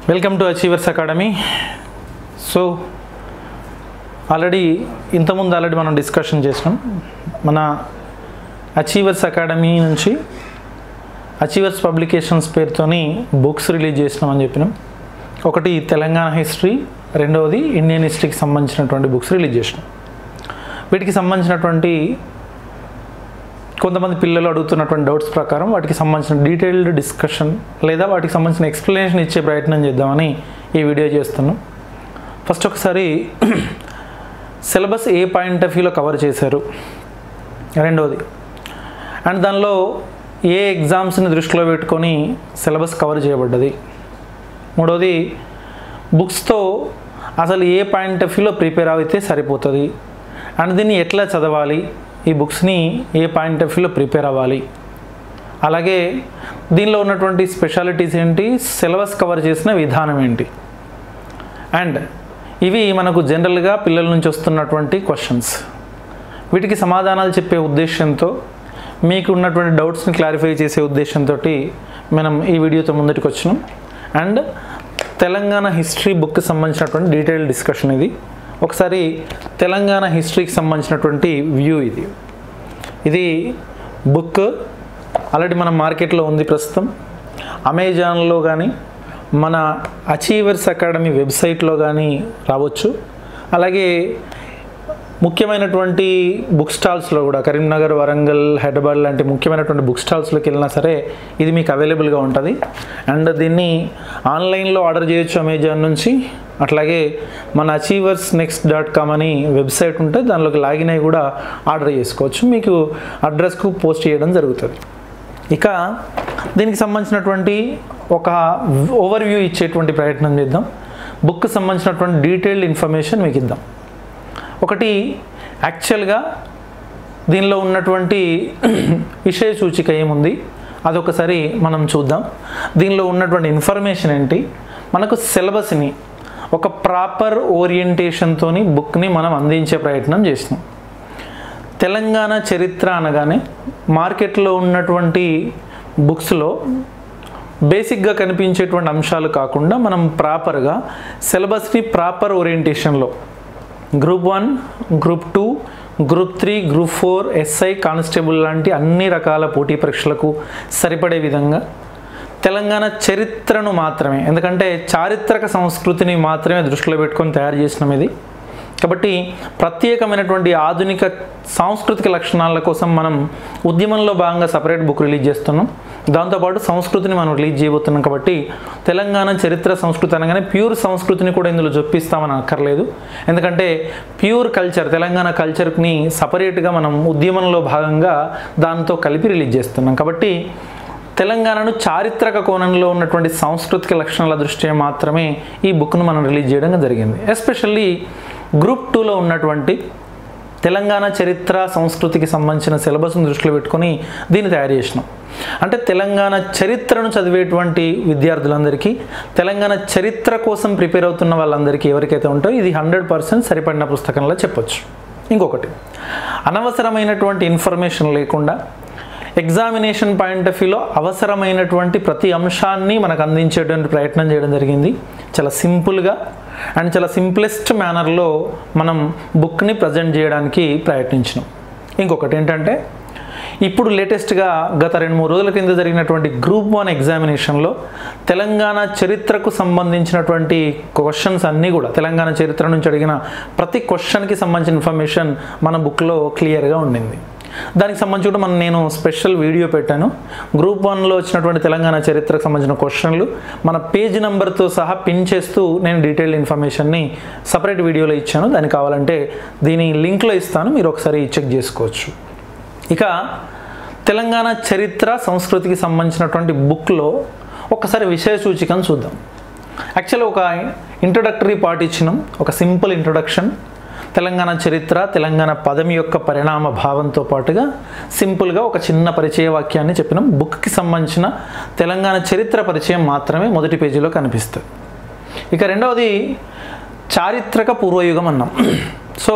welcome to achievers academy so already ఇంతకుముందు already మనం discussion చేసినాం మన అచీవర్స్ అకాడమీ నుంచి అచీవర్స్ పబ్లికేషన్స్ పేరుతోని బుక్స్ రిలీజ్ చేసినామని చెప్పినాం ఒకటి తెలంగాణ హిస్టరీ రెండవది ఇండియన్ హిస్టరీకి సంబంధించినటువంటి బుక్స్ రిలీజ్ చేసినాం వీటికి సంబంధించినటువంటి కొంతమంది పిల్లలు అడుగుతున్నటువంటి డౌట్స్ ప్రకారం వాటికి సంబంధించిన డీటెయిల్డ్ డిస్కషన్ లేదా వాటికి సంబంధించిన ఎక్స్ప్లెనేషన్ ఇచ్చే ప్రయత్నం చేద్దామని ఈ వీడియో చేస్తున్నాం ఫస్ట్ ఒకసారి సిలబస్ ఏ పాయింట్ ఆఫ్ వ్యూలో కవర్ చేశారు రెండవది అండ్ దానిలో ఏ ఎగ్జామ్స్ని దృష్టిలో పెట్టుకొని సిలబస్ కవర్ చేయబడ్డది మూడవది బుక్స్తో అసలు ఏ పాయింట్ ఆఫ్ వ్యూలో ప్రిపేర్ అయితే సరిపోతుంది అండ్ దీన్ని ఎట్లా చదవాలి ఈ బుక్స్ని ఏ పాయింట్ ఆఫ్ వ్యూలో ప్రిపేర్ అవ్వాలి అలాగే దీనిలో ఉన్నటువంటి స్పెషాలిటీస్ ఏంటి సిలబస్ కవర్ చేసిన విధానం ఏంటి అండ్ ఇవి మనకు జనరల్గా పిల్లల నుంచి వస్తున్నటువంటి క్వశ్చన్స్ వీటికి సమాధానాలు చెప్పే ఉద్దేశంతో మీకు ఉన్నటువంటి డౌట్స్ని క్లారిఫై చేసే ఉద్దేశంతో మనం ఈ వీడియోతో ముందటికి వచ్చినాం అండ్ తెలంగాణ హిస్టరీ బుక్కి సంబంధించినటువంటి డీటెయిల్ డిస్కషన్ ఇది ఒకసారి తెలంగాణ హిస్టరీకి సంబంధించినటువంటి వ్యూ ఇది ఇది బుక్ ఆల్రెడీ మన మార్కెట్లో ఉంది ప్రస్తుతం అమెజాన్లో కానీ మన అచీవర్స్ అకాడమీ వెబ్సైట్లో కానీ రావచ్చు అలాగే ముఖ్యమైనటువంటి బుక్ స్టాల్స్లో కూడా కరీంనగర్ వరంగల్ హైదరాబాద్ లాంటి ముఖ్యమైనటువంటి బుక్ స్టాల్స్లోకి వెళ్ళినా సరే ఇది మీకు అవైలబుల్గా ఉంటుంది అండ్ దీన్ని ఆన్లైన్లో ఆర్డర్ చేయొచ్చు అమెజాన్ నుంచి అట్లాగే మన అచీవర్స్ నెక్స్ట్ డాట్ కామ్ అని వెబ్సైట్ ఉంటే దానిలోకి లాగిన్ అయ్యి కూడా ఆర్డర్ చేసుకోవచ్చు మీకు అడ్రస్కు పోస్ట్ చేయడం జరుగుతుంది ఇక దీనికి సంబంధించినటువంటి ఒక ఓవర్ వ్యూ ఇచ్చేటువంటి ప్రయత్నం చేద్దాం బుక్కి సంబంధించినటువంటి డీటెయిల్డ్ ఇన్ఫర్మేషన్ మీకు ఇద్దాం ఒకటి యాక్చువల్గా దీనిలో ఉన్నటువంటి విషయ సూచిక ఏముంది అదొకసారి మనం చూద్దాం దీనిలో ఉన్నటువంటి ఇన్ఫర్మేషన్ ఏంటి మనకు సిలబస్ని ఒక ప్రాపర్ ఓరియంటేషన్తో బుక్ని మనం అందించే ప్రయత్నం చేసినాం తెలంగాణ చరిత్ర అనగానే మార్కెట్లో ఉన్నటువంటి బుక్స్లో బేసిక్గా కనిపించేటువంటి అంశాలు కాకుండా మనం ప్రాపర్గా సిలబస్ని ప్రాపర్ ఓరియంటేషన్లో group one group two group three group four SI constable లాంటి అన్ని రకాల పోటీ పరీక్షలకు సరిపడే విధంగా తెలంగాణ చరిత్రను మాత్రమే ఎందుకంటే చారిత్రక సంస్కృతిని మాత్రమే దృష్టిలో పెట్టుకొని తయారు చేసినాం ఇది కాబట్టి ప్రత్యేకమైనటువంటి ఆధునిక సాంస్కృతిక లక్షణాల కోసం మనం ఉద్యమంలో భాగంగా సపరేట్ బుక్ రిలీజ్ చేస్తున్నాం దాంతోపాటు సంస్కృతిని మనం రిలీజ్ చేయబోతున్నాం కాబట్టి తెలంగాణ చరిత్ర సంస్కృతి అనగానే ప్యూర్ సంస్కృతిని కూడా ఇందులో చొప్పిస్తామని అక్కర్లేదు ఎందుకంటే ప్యూర్ కల్చర్ తెలంగాణ కల్చర్ని సపరేట్గా మనం ఉద్యమంలో భాగంగా దాంతో కలిపి రిలీజ్ చేస్తున్నాం కాబట్టి తెలంగాణను చారిత్రక కోణంలో ఉన్నటువంటి సాంస్కృతిక లక్షణాల దృష్ట్యా మాత్రమే ఈ బుక్ను మనం రిలీజ్ చేయడం జరిగింది ఎస్పెషల్లీ గ్రూప్ టూలో ఉన్నటువంటి తెలంగాణ చరిత్ర సంస్కృతికి సంబంధించిన సిలబస్ను దృష్టిలో పెట్టుకొని దీన్ని తయారు చేసినాం అంటే తెలంగాణ చరిత్రను చదివేటువంటి విద్యార్థులందరికీ తెలంగాణ చరిత్ర కోసం ప్రిపేర్ అవుతున్న వాళ్ళందరికీ ఎవరికైతే ఉంటో ఇది హండ్రెడ్ పర్సెంట్ సరిపడిన పుస్తకంలో చెప్పొచ్చు ఇంకొకటి అనవసరమైనటువంటి ఇన్ఫర్మేషన్ లేకుండా ఎగ్జామినేషన్ పాయింట్ ఆఫ్ వ్యూలో అవసరమైనటువంటి ప్రతి అంశాన్ని మనకు అందించేటువంటి ప్రయత్నం చేయడం జరిగింది చాలా సింపుల్గా అండ్ చాలా సింప్లెస్ట్ మేనర్లో మనం బుక్ని ప్రజెంట్ చేయడానికి ప్రయత్నించినాం ఇంకొకటి ఏంటంటే ఇప్పుడు లేటెస్ట్గా గత రెండు మూడు రోజుల కింద జరిగినటువంటి గ్రూప్ వన్ ఎగ్జామినేషన్లో తెలంగాణ చరిత్రకు సంబంధించినటువంటి క్వశ్చన్స్ అన్నీ కూడా తెలంగాణ చరిత్ర నుంచి అడిగిన ప్రతి క్వశ్చన్కి సంబంధించిన ఇన్ఫర్మేషన్ మన బుక్లో క్లియర్గా ఉండింది దానికి సంబంధించి కూడా మనం నేను స్పెషల్ వీడియో పెట్టాను గ్రూప్ వన్లో వచ్చినటువంటి తెలంగాణ చరిత్రకు సంబంధించిన క్వశ్చన్లు మన పేజ్ నెంబర్తో సహా పిన్ చేస్తూ నేను డీటెయిల్డ్ ఇన్ఫర్మేషన్ని సపరేట్ వీడియోలో ఇచ్చాను దానికి కావాలంటే దీని లింక్లో ఇస్తాను మీరు ఒకసారి చెక్ చేసుకోవచ్చు ఇక తెలంగాణ చరిత్ర సంస్కృతికి సంబంధించినటువంటి బుక్లో ఒకసారి విషయ సూచికను చూద్దాం యాక్చువల్లీ ఒక ఇంట్రొడక్టరీ పార్ట్ ఇచ్చినాం ఒక సింపుల్ ఇంట్రొడక్షన్ తెలంగాణ చరిత్ర తెలంగాణ పదం యొక్క పరిణామ భావంతో పాటుగా సింపుల్గా ఒక చిన్న పరిచయ వాక్యాన్ని చెప్పినాం బుక్కి సంబంధించిన తెలంగాణ చరిత్ర పరిచయం మాత్రమే మొదటి పేజీలో కనిపిస్తుంది ఇక రెండవది చారిత్రక పూర్వయుగం అన్నాం సో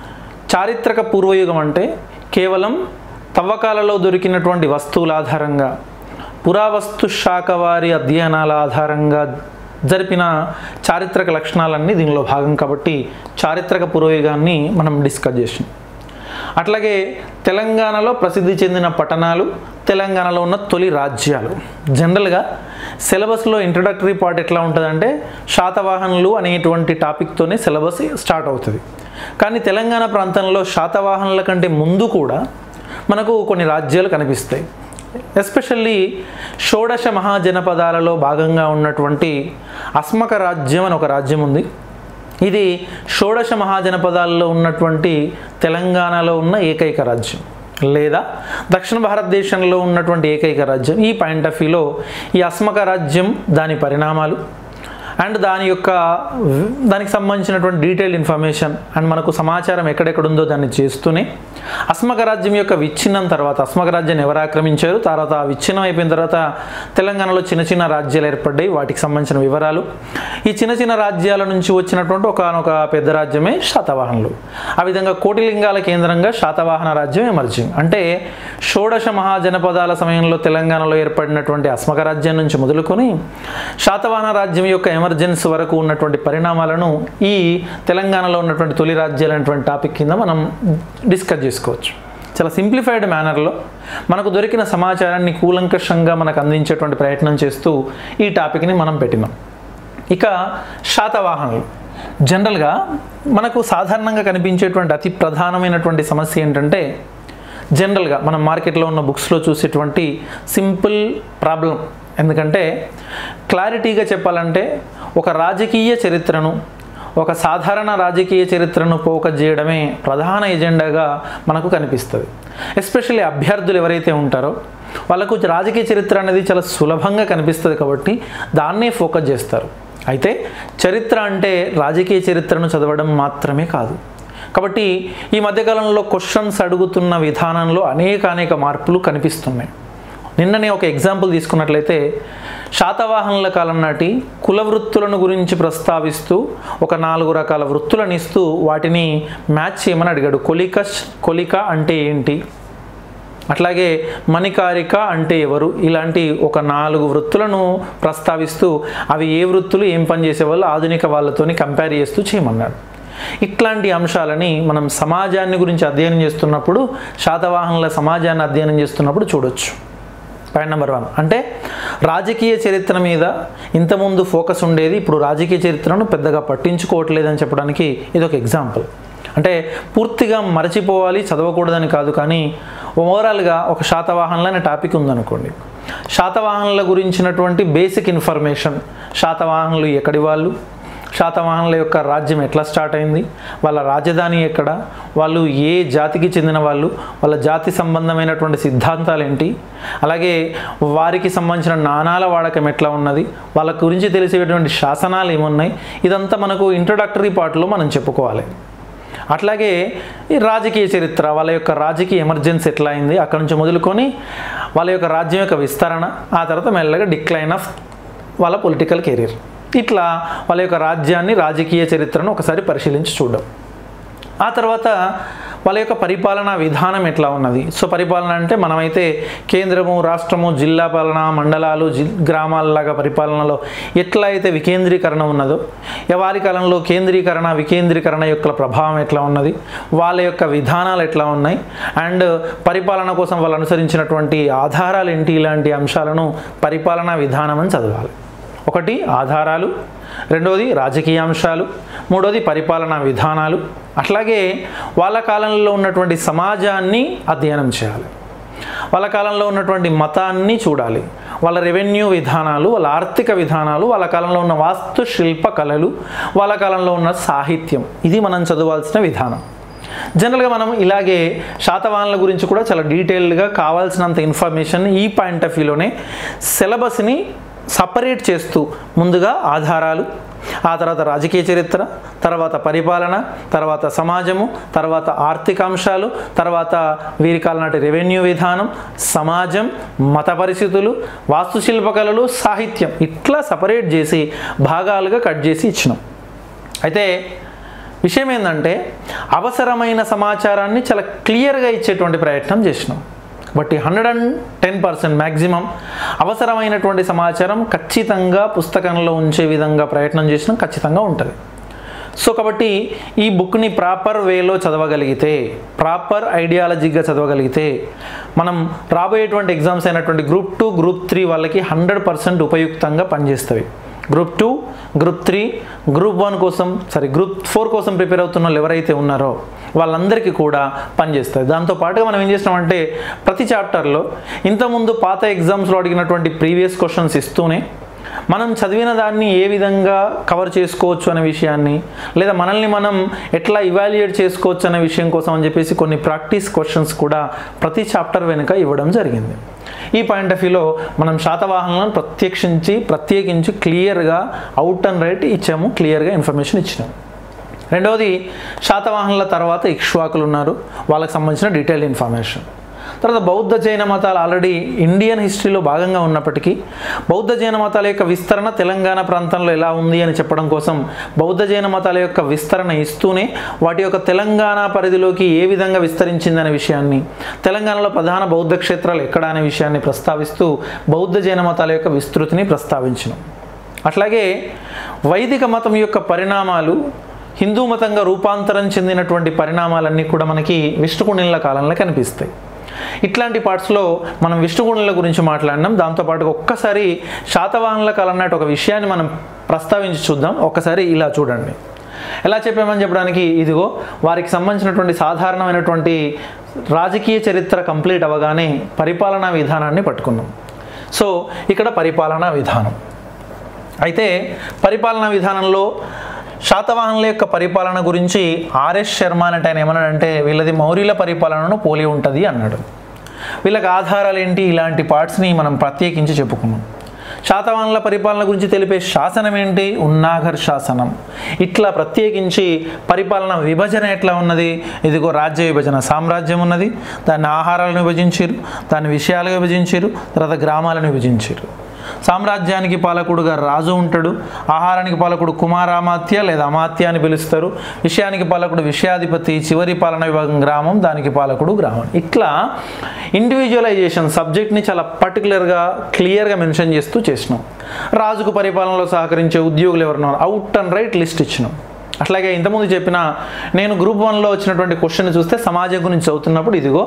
చారిత్రక పూర్వయుగం అంటే కేవలం తవ్వకాలలో దొరికినటువంటి వస్తువుల ఆధారంగా పురావస్తు శాఖ వారి అధ్యయనాల ఆధారంగా జరిపిన చారిత్రక లక్షణాలన్నీ దీనిలో భాగం కాబట్టి చారిత్రక పురోయుగాన్ని మనం డిస్కస్ చేసాం అట్లాగే తెలంగాణలో ప్రసిద్ధి చెందిన పట్టణాలు తెలంగాణలో ఉన్న తొలి రాజ్యాలు జనరల్గా సిలబస్లో ఇంట్రడక్టరీ పార్ట్ ఎట్లా ఉంటుందంటే శాతవాహనులు అనేటువంటి టాపిక్తోనే సిలబస్ స్టార్ట్ అవుతుంది కానీ తెలంగాణ ప్రాంతంలో శాతవాహనుల కంటే ముందు కూడా మనకు కొన్ని రాజ్యాలు కనిపిస్తాయి ఎస్పెషల్లీ షోడశ మహాజనపదాలలో భాగంగా ఉన్నటువంటి అస్మక రాజ్యం అని ఒక రాజ్యం ఉంది ఇది షోడశ మహాజనపదాల్లో ఉన్నటువంటి తెలంగాణలో ఉన్న ఏకైక రాజ్యం లేదా దక్షిణ భారతదేశంలో ఉన్నటువంటి ఏకైక రాజ్యం ఈ పాయింట్ ఆఫ్ వ్యూలో ఈ అస్మక రాజ్యం దాని పరిణామాలు అండ్ దాని యొక్క దానికి సంబంధించినటువంటి డీటెయిల్ ఇన్ఫర్మేషన్ అండ్ మనకు సమాచారం ఎక్కడెక్కడ ఉందో దాన్ని చేస్తూనే అస్మక రాజ్యం యొక్క విచ్ఛిన్నం తర్వాత అస్మక రాజ్యాన్ని ఎవరు ఆక్రమించారు తర్వాత ఆ విచ్ఛిన్నం అయిపోయిన తర్వాత తెలంగాణలో చిన్న చిన్న రాజ్యాలు ఏర్పడ్డాయి వాటికి సంబంధించిన వివరాలు ఈ చిన్న చిన్న రాజ్యాల నుంచి వచ్చినటువంటి ఒకనొక పెద్ద రాజ్యమే శాతవాహనులు ఆ విధంగా కోటిలింగాల కేంద్రంగా శాతవాహన రాజ్యం ఎమర్జింగ్ అంటే షోడశ మహాజనపదాల సమయంలో తెలంగాణలో ఏర్పడినటువంటి అస్మక రాజ్యం నుంచి మొదలుకొని శాతవాహన రాజ్యం యొక్క ఎమర్జెన్స్ వరకు ఉన్నటువంటి పరిణామాలను ఈ తెలంగాణలో ఉన్నటువంటి తొలి రాజ్యాలు అనేటువంటి టాపిక్ కింద మనం డిస్కస్ చేసుకోవచ్చు చాలా సింప్లిఫైడ్ మేనర్లో మనకు దొరికిన సమాచారాన్ని కూలంకషంగా మనకు అందించేటువంటి ప్రయత్నం చేస్తూ ఈ టాపిక్ని మనం పెట్టినాం ఇక శాతవాహనులు జనరల్గా మనకు సాధారణంగా కనిపించేటువంటి అతి ప్రధానమైనటువంటి సమస్య ఏంటంటే జనరల్గా మనం మార్కెట్లో ఉన్న బుక్స్లో చూసేటువంటి సింపుల్ ప్రాబ్లం ఎందుకంటే క్లారిటీగా చెప్పాలంటే ఒక రాజకీయ చరిత్రను ఒక సాధారణ రాజకీయ చరిత్రను ఫోకస్ చేయడమే ప్రధాన ఎజెండాగా మనకు కనిపిస్తుంది ఎస్పెషల్లీ అభ్యర్థులు ఎవరైతే ఉంటారో వాళ్ళకు రాజకీయ చరిత్ర అనేది చాలా సులభంగా కనిపిస్తుంది కాబట్టి దాన్నే ఫోకస్ చేస్తారు అయితే చరిత్ర అంటే రాజకీయ చరిత్రను చదవడం మాత్రమే కాదు కాబట్టి ఈ మధ్యకాలంలో క్వశ్చన్స్ అడుగుతున్న విధానంలో అనేక అనేక మార్పులు కనిపిస్తున్నాయి నిన్ననే ఒక ఎగ్జాంపుల్ తీసుకున్నట్లయితే శాతవాహనుల కాలం నాటి కుల వృత్తులను గురించి ప్రస్తావిస్తూ ఒక నాలుగు రకాల వృత్తులను ఇస్తూ వాటిని మ్యాచ్ చేయమని అడిగాడు కొలిక కొలిక అంటే ఏంటి అట్లాగే మణికారిక అంటే ఎవరు ఇలాంటి ఒక నాలుగు వృత్తులను ప్రస్తావిస్తూ అవి ఏ వృత్తులు ఏం పని చేసేవాళ్ళు ఆధునిక వాళ్ళతోని కంపేర్ చేస్తూ చేయమన్నాడు ఇట్లాంటి అంశాలని మనం సమాజాన్ని గురించి అధ్యయనం చేస్తున్నప్పుడు శాతవాహనుల సమాజాన్ని అధ్యయనం చేస్తున్నప్పుడు చూడొచ్చు పాయింట్ నెంబర్ వన్ అంటే రాజకీయ చరిత్ర మీద ఇంతకుముందు ఫోకస్ ఉండేది ఇప్పుడు రాజకీయ చరిత్రను పెద్దగా పట్టించుకోవట్లేదని చెప్పడానికి ఇది ఒక ఎగ్జాంపుల్ అంటే పూర్తిగా మరచిపోవాలి చదవకూడదని కాదు కానీ ఓవరాల్గా ఒక శాతవాహనులు అనే టాపిక్ ఉందనుకోండి శాతవాహనుల గురించినటువంటి బేసిక్ ఇన్ఫర్మేషన్ శాతవాహనులు ఎక్కడి వాళ్ళు శాతవాహనుల యొక్క రాజ్యం ఎట్లా స్టార్ట్ అయింది వాళ్ళ రాజధాని ఎక్కడ వాళ్ళు ఏ జాతికి చెందిన వాళ్ళు వాళ్ళ జాతి సంబంధమైనటువంటి సిద్ధాంతాలు ఏంటి అలాగే వారికి సంబంధించిన నాణాల వాడకం ఎట్లా ఉన్నది వాళ్ళ గురించి తెలిసేటువంటి శాసనాలు ఏమున్నాయి ఇదంతా మనకు ఇంట్రడక్టరీ పార్ట్లో మనం చెప్పుకోవాలి అట్లాగే ఈ రాజకీయ చరిత్ర వాళ్ళ యొక్క రాజకీయ ఎమర్జెన్సీ ఎట్లా అయింది అక్కడ నుంచి మొదలుకొని వాళ్ళ యొక్క రాజ్యం యొక్క విస్తరణ ఆ తర్వాత మెల్లగా డిక్లైన్ ఆఫ్ వాళ్ళ పొలిటికల్ కెరీర్ ఇట్లా వాళ్ళ యొక్క రాజ్యాన్ని రాజకీయ చరిత్రను ఒకసారి పరిశీలించి చూడడం ఆ తర్వాత వాళ్ళ యొక్క పరిపాలనా విధానం ఎట్లా ఉన్నది సో పరిపాలన అంటే మనమైతే కేంద్రము రాష్ట్రము జిల్లా పాలన మండలాలు జి గ్రామాలలాగా పరిపాలనలో ఎట్లా అయితే వికేంద్రీకరణ ఉన్నదో వారి కాలంలో కేంద్రీకరణ వికేంద్రీకరణ యొక్క ప్రభావం ఎట్లా ఉన్నది వాళ్ళ యొక్క విధానాలు ఎట్లా ఉన్నాయి అండ్ పరిపాలన కోసం వాళ్ళు అనుసరించినటువంటి ఆధారాలు ఏంటి ఇలాంటి అంశాలను పరిపాలనా విధానం అని చదవాలి ఒకటి ఆధారాలు రెండవది రాజకీయ అంశాలు మూడవది పరిపాలనా విధానాలు అట్లాగే వాళ్ళ కాలంలో ఉన్నటువంటి సమాజాన్ని అధ్యయనం చేయాలి వాళ్ళ కాలంలో ఉన్నటువంటి మతాన్ని చూడాలి వాళ్ళ రెవెన్యూ విధానాలు వాళ్ళ ఆర్థిక విధానాలు వాళ్ళ కాలంలో ఉన్న వాస్తు శిల్ప కళలు వాళ్ళ కాలంలో ఉన్న సాహిత్యం ఇది మనం చదవాల్సిన విధానం జనరల్గా మనం ఇలాగే శాతవాహనుల గురించి కూడా చాలా డీటెయిల్డ్గా కావాల్సినంత ఇన్ఫర్మేషన్ ఈ పాయింట్ ఆఫ్ వ్యూలోనే సిలబస్ని సపరేట్ చేస్తూ ముందుగా ఆధారాలు ఆ తర్వాత రాజకీయ చరిత్ర తర్వాత పరిపాలన తర్వాత సమాజము తర్వాత ఆర్థిక అంశాలు తర్వాత వీరి కాలం నాటి రెవెన్యూ విధానం సమాజం మత పరిస్థితులు వాస్తుశిల్పకళలు సాహిత్యం ఇట్లా సపరేట్ చేసి భాగాలుగా కట్ చేసి ఇచ్చినాం అయితే విషయం ఏంటంటే అవసరమైన సమాచారాన్ని చాలా క్లియర్గా ఇచ్చేటువంటి ప్రయత్నం చేసినాం but hundred and ten percent maximum అవసరమైనటువంటి సమాచారం ఖచ్చితంగా పుస్తకంలో ఉంచే విధంగా ప్రయత్నం చేసినా ఖచ్చితంగా ఉంటుంది సో కాబట్టి ఈ బుక్ని ప్రాపర్ వేలో చదవగలిగితే ప్రాపర్ ఐడియాలజీగా చదవగలిగితే మనం రాబోయేటువంటి ఎగ్జామ్స్ అయినటువంటి గ్రూప్ టూ గ్రూప్ త్రీ వాళ్ళకి హండ్రెడ్ పర్సెంట్ ఉపయుక్తంగా పనిచేస్తవి group two group three group one కోసం సారీ గ్రూప్ ఫోర్ కోసం ప్రిపేర్ అవుతున్న వాళ్ళు ఎవరైతే ఉన్నారో వాళ్ళందరికీ కూడా పనిచేస్తుంది దాంతో పాటుగా మనం ఏం చేసినామంటే ప్రతి చాప్టర్లో ఇంతకుముందు పాత ఎగ్జామ్స్లో అడిగినటువంటి ప్రీవియస్ క్వశ్చన్స్ ఇస్తూనే మనం చదివిన దాన్ని ఏ విధంగా కవర్ చేసుకోవచ్చు అనే విషయాన్ని లేదా మనల్ని మనం ఎట్లా ఇవాల్యుయేట్ చేసుకోవచ్చు అనే విషయం కోసం అని చెప్పేసి కొన్ని ప్రాక్టీస్ క్వశ్చన్స్ కూడా ప్రతి చాప్టర్ వెనుక ఇవ్వడం జరిగింది ఈ పాయింట్ ఆఫ్ వ్యూలో మనం శాతవాహనాలను ప్రత్యక్షించి ప్రత్యేకించి క్లియర్గా అవుట్ అండ్ రైట్ ఇచ్చాము క్లియర్గా ఇన్ఫర్మేషన్ ఇచ్చినాము రెండవది శాతవాహనుల తర్వాత ఇక్ష్వాకులు ఉన్నారు వాళ్ళకి సంబంధించిన డీటెయిల్డ్ ఇన్ఫర్మేషన్ తర్వాత బౌద్ధ జైన మతాలు ఆల్రెడీ ఇండియన్ హిస్టరీలో భాగంగా ఉన్నప్పటికీ బౌద్ధ జైన మతాల యొక్క విస్తరణ తెలంగాణ ప్రాంతంలో ఎలా ఉంది అని చెప్పడం కోసం బౌద్ధ జైన మతాల యొక్క విస్తరణ ఇస్తూనే వాటి యొక్క తెలంగాణ పరిధిలోకి ఏ విధంగా విస్తరించిందనే విషయాన్ని తెలంగాణలో ప్రధాన బౌద్ధ క్షేత్రాలు ఎక్కడ అనే విషయాన్ని ప్రస్తావిస్తూ బౌద్ధ జైన మతాల యొక్క విస్తృతిని ప్రస్తావించడం అట్లాగే వైదిక మతం యొక్క పరిణామాలు హిందూ మతంగా రూపాంతరం చెందినటువంటి పరిణామాలన్నీ కూడా మనకి విష్ణుకుండిల కాలంలో కనిపిస్తాయి ఇట్లాంటి పార్ట్స్లో మనం విష్ణుగుణుల గురించి మాట్లాడినాం దాంతోపాటు ఒక్కసారి శాతవాహనుల కాలం నాటి ఒక విషయాన్ని మనం ప్రస్తావించి చూద్దాం ఒక్కసారి ఇలా చూడండి ఎలా చెప్పామని చెప్పడానికి ఇదిగో వారికి సంబంధించినటువంటి సాధారణమైనటువంటి రాజకీయ చరిత్ర కంప్లీట్ అవ్వగానే పరిపాలనా విధానాన్ని పట్టుకున్నాం సో ఇక్కడ పరిపాలనా విధానం అయితే పరిపాలనా విధానంలో శాతవాహనుల యొక్క పరిపాలన గురించి ఆర్ఎస్ శర్మ అంటే ఆయన ఏమన్నాడంటే వీళ్ళది మౌర్యుల పరిపాలనను పోలి ఉంటుంది అన్నాడు వీళ్ళకి ఆధారాలు ఏంటి ఇలాంటి పార్ట్స్ని మనం ప్రత్యేకించి చెప్పుకున్నాం శాతవాహనుల పరిపాలన గురించి తెలిపే శాసనం ఏంటి ఉన్నాఘర్ శాసనం ఇట్లా ప్రత్యేకించి పరిపాలన విభజన ఎట్లా ఉన్నది ఇదిగో రాజ్య విభజన సామ్రాజ్యం ఉన్నది దాన్ని ఆహారాలను విభజించారు దాన్ని విషయాలుగా విభజించారు తర్వాత గ్రామాలను విభజించారు సామ్రాజ్యానికి పాలకుడుగా రాజు ఉంటాడు ఆహారానికి పాలకుడు కుమారామాత్య లేదా అమాత్య అని పిలుస్తారు విషయానికి పాలకుడు విషయాధిపతి చివరి పాలన విభాగం గ్రామం దానికి పాలకుడు గ్రామం ఇట్లా ఇండివిజువలైజేషన్ సబ్జెక్ట్ని చాలా పర్టికులర్గా క్లియర్గా మెన్షన్ చేస్తూ చేసినాం రాజుకు పరిపాలనలో సహకరించే ఉద్యోగులు ఎవరున్నారు అవుట్ అండ్ రైట్ లిస్ట్ ఇచ్చినాం అట్లాగే ఇంతకుముందు చెప్పిన నేను గ్రూప్ వన్లో వచ్చినటువంటి క్వశ్చన్ చూస్తే సమాజం గురించి చదువుతున్నప్పుడు ఇదిగో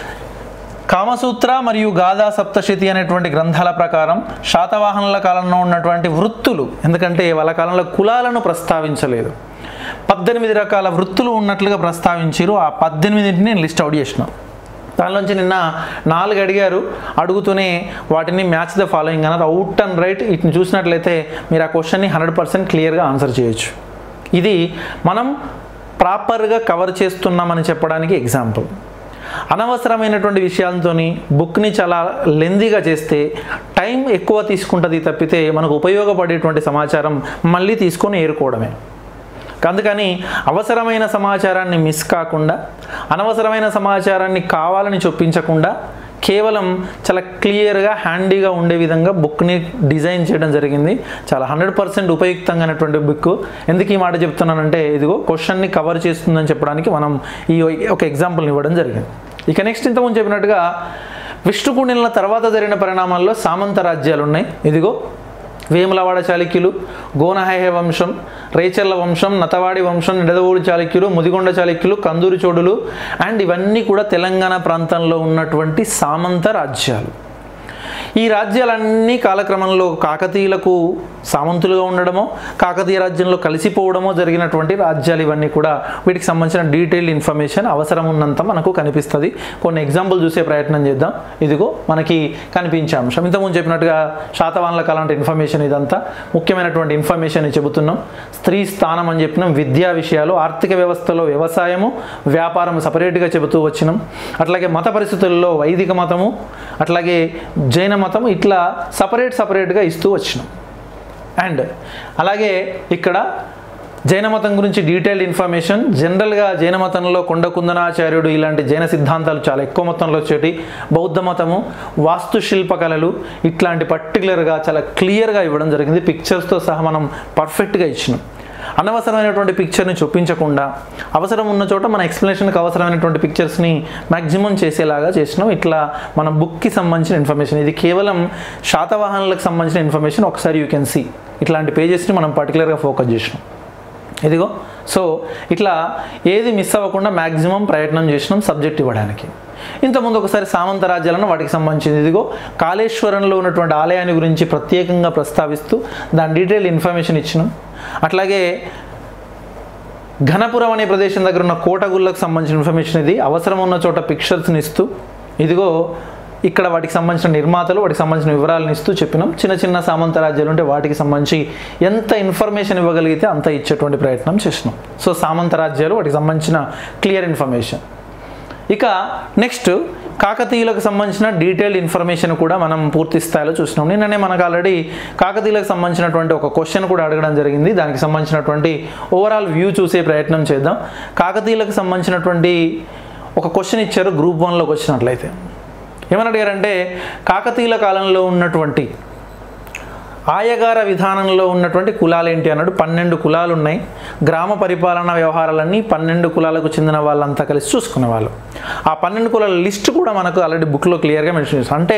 కామసూత్ర మరియు గాథా సప్తశతి అనేటువంటి గ్రంథాల ప్రకారం శాతవాహనుల కాలంలో ఉన్నటువంటి వృత్తులు ఎందుకంటే వాళ్ళ కాలంలో కులాలను ప్రస్తావించలేదు పద్దెనిమిది రకాల వృత్తులు ఉన్నట్లుగా ప్రస్తావించారు ఆ పద్దెనిమిదింటిని నేను లిస్ట్ అవుట్ చేసిన దానిలోంచి నిన్న నాలుగు అడిగారు అడుగుతూనే వాటిని మ్యాచ్ ద ఫాలోయింగ్ అన్నారు అవుట్ అండ్ రైట్ వీటిని చూసినట్లయితే మీరు ఆ క్వశ్చన్ని హండ్రెడ్ పర్సెంట్ క్లియర్గా ఆన్సర్ చేయొచ్చు ఇది మనం ప్రాపర్గా కవర్ చేస్తున్నామని చెప్పడానికి ఎగ్జాంపుల్ అనవసరమైనటువంటి విషయాలతో బుక్ని చాలా లెందీగా చేస్తే టైం ఎక్కువ తీసుకుంటుంది తప్పితే మనకు ఉపయోగపడేటువంటి సమాచారం మళ్ళీ తీసుకొని ఏరుకోవడమే అందుకని అవసరమైన సమాచారాన్ని మిస్ కాకుండా అనవసరమైన సమాచారాన్ని కావాలని చొప్పించకుండా కేవలం చాలా క్లియర్గా హ్యాండీగా ఉండే విధంగా బుక్ని డిజైన్ చేయడం జరిగింది చాలా హండ్రెడ్ పర్సెంట్ ఉపయుక్తంగానటువంటి బుక్ ఎందుకు ఈ మాట చెప్తున్నానంటే ఇదిగో క్వశ్చన్ని కవర్ చేస్తుందని చెప్పడానికి మనం ఈ ఒక ఎగ్జాంపుల్ని ఇవ్వడం జరిగింది ఇక నెక్స్ట్ ఇంతకుముందు చెప్పినట్టుగా విష్ణుకుండిల తర్వాత జరిగిన పరిణామాల్లో సామంత రాజ్యాలు ఉన్నాయి ఇదిగో వేములవాడ చాళుక్యులు గోనహయ వంశం రేచర్ల వంశం నతవాడి వంశం నిడదవోడి చాళుక్యులు ముదిగొండ చాళుక్యులు కందూరి చోడులు అండ్ ఇవన్నీ కూడా తెలంగాణ ప్రాంతంలో ఉన్నటువంటి సామంత రాజ్యాలు ఈ రాజ్యాలన్నీ కాలక్రమంలో కాకతీయులకు సామంతులుగా ఉండడమో కాకతీయ రాజ్యంలో కలిసిపోవడమో జరిగినటువంటి రాజ్యాలు ఇవన్నీ కూడా వీటికి సంబంధించిన డీటెయిల్డ్ ఇన్ఫర్మేషన్ అవసరం ఉన్నంత మనకు కనిపిస్తుంది కొన్ని ఎగ్జాంపుల్ చూసే ప్రయత్నం చేద్దాం ఇదిగో మనకి కనిపించే అంశం ఇంతకుముందు చెప్పినట్టుగా శాతవాహనుల కాలంటే ఇన్ఫర్మేషన్ ఇదంతా ముఖ్యమైనటువంటి ఇన్ఫర్మేషన్ చెబుతున్నాం స్త్రీ స్థానం అని చెప్పినాం విద్యా విషయాలు ఆర్థిక వ్యవస్థలో వ్యవసాయము వ్యాపారం సపరేట్గా చెబుతూ వచ్చినాం అట్లాగే మత పరిస్థితుల్లో వైదిక మతము అట్లాగే జైన మతం ఇట్లా సపరేట్ సపరేట్గా ఇస్తూ వచ్చినాం అండ్ అలాగే ఇక్కడ జైన మతం గురించి డీటెయిల్డ్ ఇన్ఫర్మేషన్ జనరల్గా జైన మతంలో కొండ కుందనాచార్యుడు ఇలాంటి జైన సిద్ధాంతాలు చాలా ఎక్కువ మొత్తంలో వచ్చేటి బౌద్ధ మతము వాస్తుశిల్ప కళలు ఇట్లాంటి పర్టికులర్గా చాలా క్లియర్గా ఇవ్వడం జరిగింది పిక్చర్స్తో సహా మనం పర్ఫెక్ట్గా ఇచ్చినాం అనవసరమైనటువంటి పిక్చర్ని చూపించకుండా అవసరం ఉన్న చోట మన ఎక్స్ప్లెనేషన్కి అవసరమైనటువంటి పిక్చర్స్ని మ్యాక్సిమం చేసేలాగా చేసినాం ఇట్లా మన బుక్కి సంబంధించిన ఇన్ఫర్మేషన్ ఇది కేవలం శాతవాహనాలకు సంబంధించిన ఇన్ఫర్మేషన్ ఒకసారి యూ కెన్ సీ ఇట్లాంటి పేజెస్ని మనం పర్టికులర్గా ఫోకస్ చేసినాం ఇదిగో సో ఇట్లా ఏది మిస్ అవ్వకుండా మ్యాక్సిమం ప్రయత్నం చేసినాం సబ్జెక్ట్ ఇవ్వడానికి ఇంతకుముందు ఒకసారి సామంత రాజ్యాలను వాటికి సంబంధించింది ఇదిగో కాళేశ్వరంలో ఉన్నటువంటి ఆలయాన్ని గురించి ప్రత్యేకంగా ప్రస్తావిస్తూ దాని డీటెయిల్ ఇన్ఫర్మేషన్ ఇచ్చినాం అట్లాగే ఘనపురం అనే ప్రదేశం దగ్గర ఉన్న కోటగుళ్ళకు సంబంధించిన ఇన్ఫర్మేషన్ ఇది అవసరం ఉన్న చోట పిక్చర్స్ని ఇస్తూ ఇదిగో ఇక్కడ వాటికి సంబంధించిన నిర్మాతలు వాటికి సంబంధించిన వివరాలను ఇస్తూ చెప్పినాం చిన్న చిన్న సామంత రాజ్యాలు ఉంటే వాటికి సంబంధించి ఎంత ఇన్ఫర్మేషన్ ఇవ్వగలిగితే అంత ఇచ్చేటువంటి ప్రయత్నం చేసినాం సో సామంత రాజ్యాలు వాటికి సంబంధించిన క్లియర్ ఇన్ఫర్మేషన్ ఇక నెక్స్ట్ కాకతీయులకు సంబంధించిన డీటెయిల్డ్ ఇన్ఫర్మేషన్ కూడా మనం పూర్తి స్థాయిలో చూసినాం నిన్ననే మనకు ఆల్రెడీ కాకతీయులకు సంబంధించినటువంటి ఒక క్వశ్చన్ కూడా అడగడం జరిగింది దానికి సంబంధించినటువంటి ఓవరాల్ వ్యూ చూసే ప్రయత్నం చేద్దాం కాకతీయులకు సంబంధించినటువంటి ఒక క్వశ్చన్ ఇచ్చారు గ్రూప్ వన్లోకి వచ్చినట్లయితే ఏమని అడిగారంటే కాకతీయుల కాలంలో ఉన్నటువంటి ఆయగార విధానంలో ఉన్నటువంటి కులాలు ఏంటి అన్నాడు పన్నెండు కులాలు ఉన్నాయి గ్రామ పరిపాలనా వ్యవహారాలన్నీ పన్నెండు కులాలకు చెందిన వాళ్ళంతా కలిసి చూసుకునేవాళ్ళు ఆ పన్నెండు కులాల లిస్ట్ కూడా మనకు ఆల్రెడీ బుక్లో క్లియర్గా మెన్షన్ చేస్తాం అంటే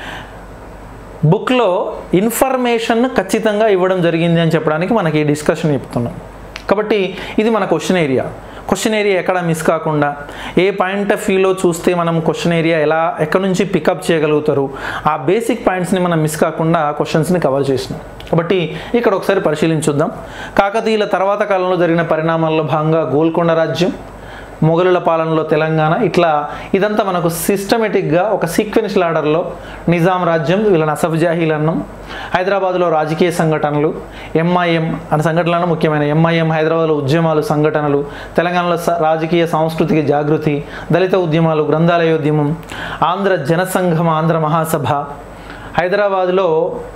బుక్లో ఇన్ఫర్మేషన్ ఖచ్చితంగా ఇవ్వడం జరిగింది అని చెప్పడానికి మనకి ఈ డిస్కషన్ చెప్తున్నాం కాబట్టి ఇది మన క్వశ్చన్ ఏరియా క్వశ్చన్ ఏరియా ఎక్కడ మిస్ కాకుండా ఏ పాయింట్ ఆఫ్ వ్యూలో చూస్తే మనం క్వశ్చన్ ఏరియా ఎలా ఎక్కడి నుంచి పికప్ చేయగలుగుతారు ఆ బేసిక్ పాయింట్స్ని మనం మిస్ కాకుండా క్వశ్చన్స్ని కవర్ చేసినాం కాబట్టి ఇక్కడ ఒకసారి పరిశీలించుద్దాం కాకతీయుల తర్వాత కాలంలో జరిగిన పరిణామాల్లో భాగంగా గోల్కొండ రాజ్యం మొఘలుల పాలనలో తెలంగాణ ఇట్లా ఇదంతా మనకు సిస్టమేటిక్గా ఒక సీక్వెన్షియల్ ఆర్డర్లో నిజాం రాజ్యం వీళ్ళని అసఫ్ జాహీల్ అన్నాం హైదరాబాద్లో రాజకీయ సంఘటనలు ఎంఐఎం అనే సంఘటనలను ముఖ్యమైన ఎంఐఎం హైదరాబాద్లో ఉద్యమాలు సంఘటనలు తెలంగాణలో స- రాజకీయ సాంస్కృతిక జాగృతి దళిత ఉద్యమాలు గ్రంథాలయోద్యమం ఆంధ్ర జనసంఘం ఆంధ్ర మహాసభ హైదరాబాద్లో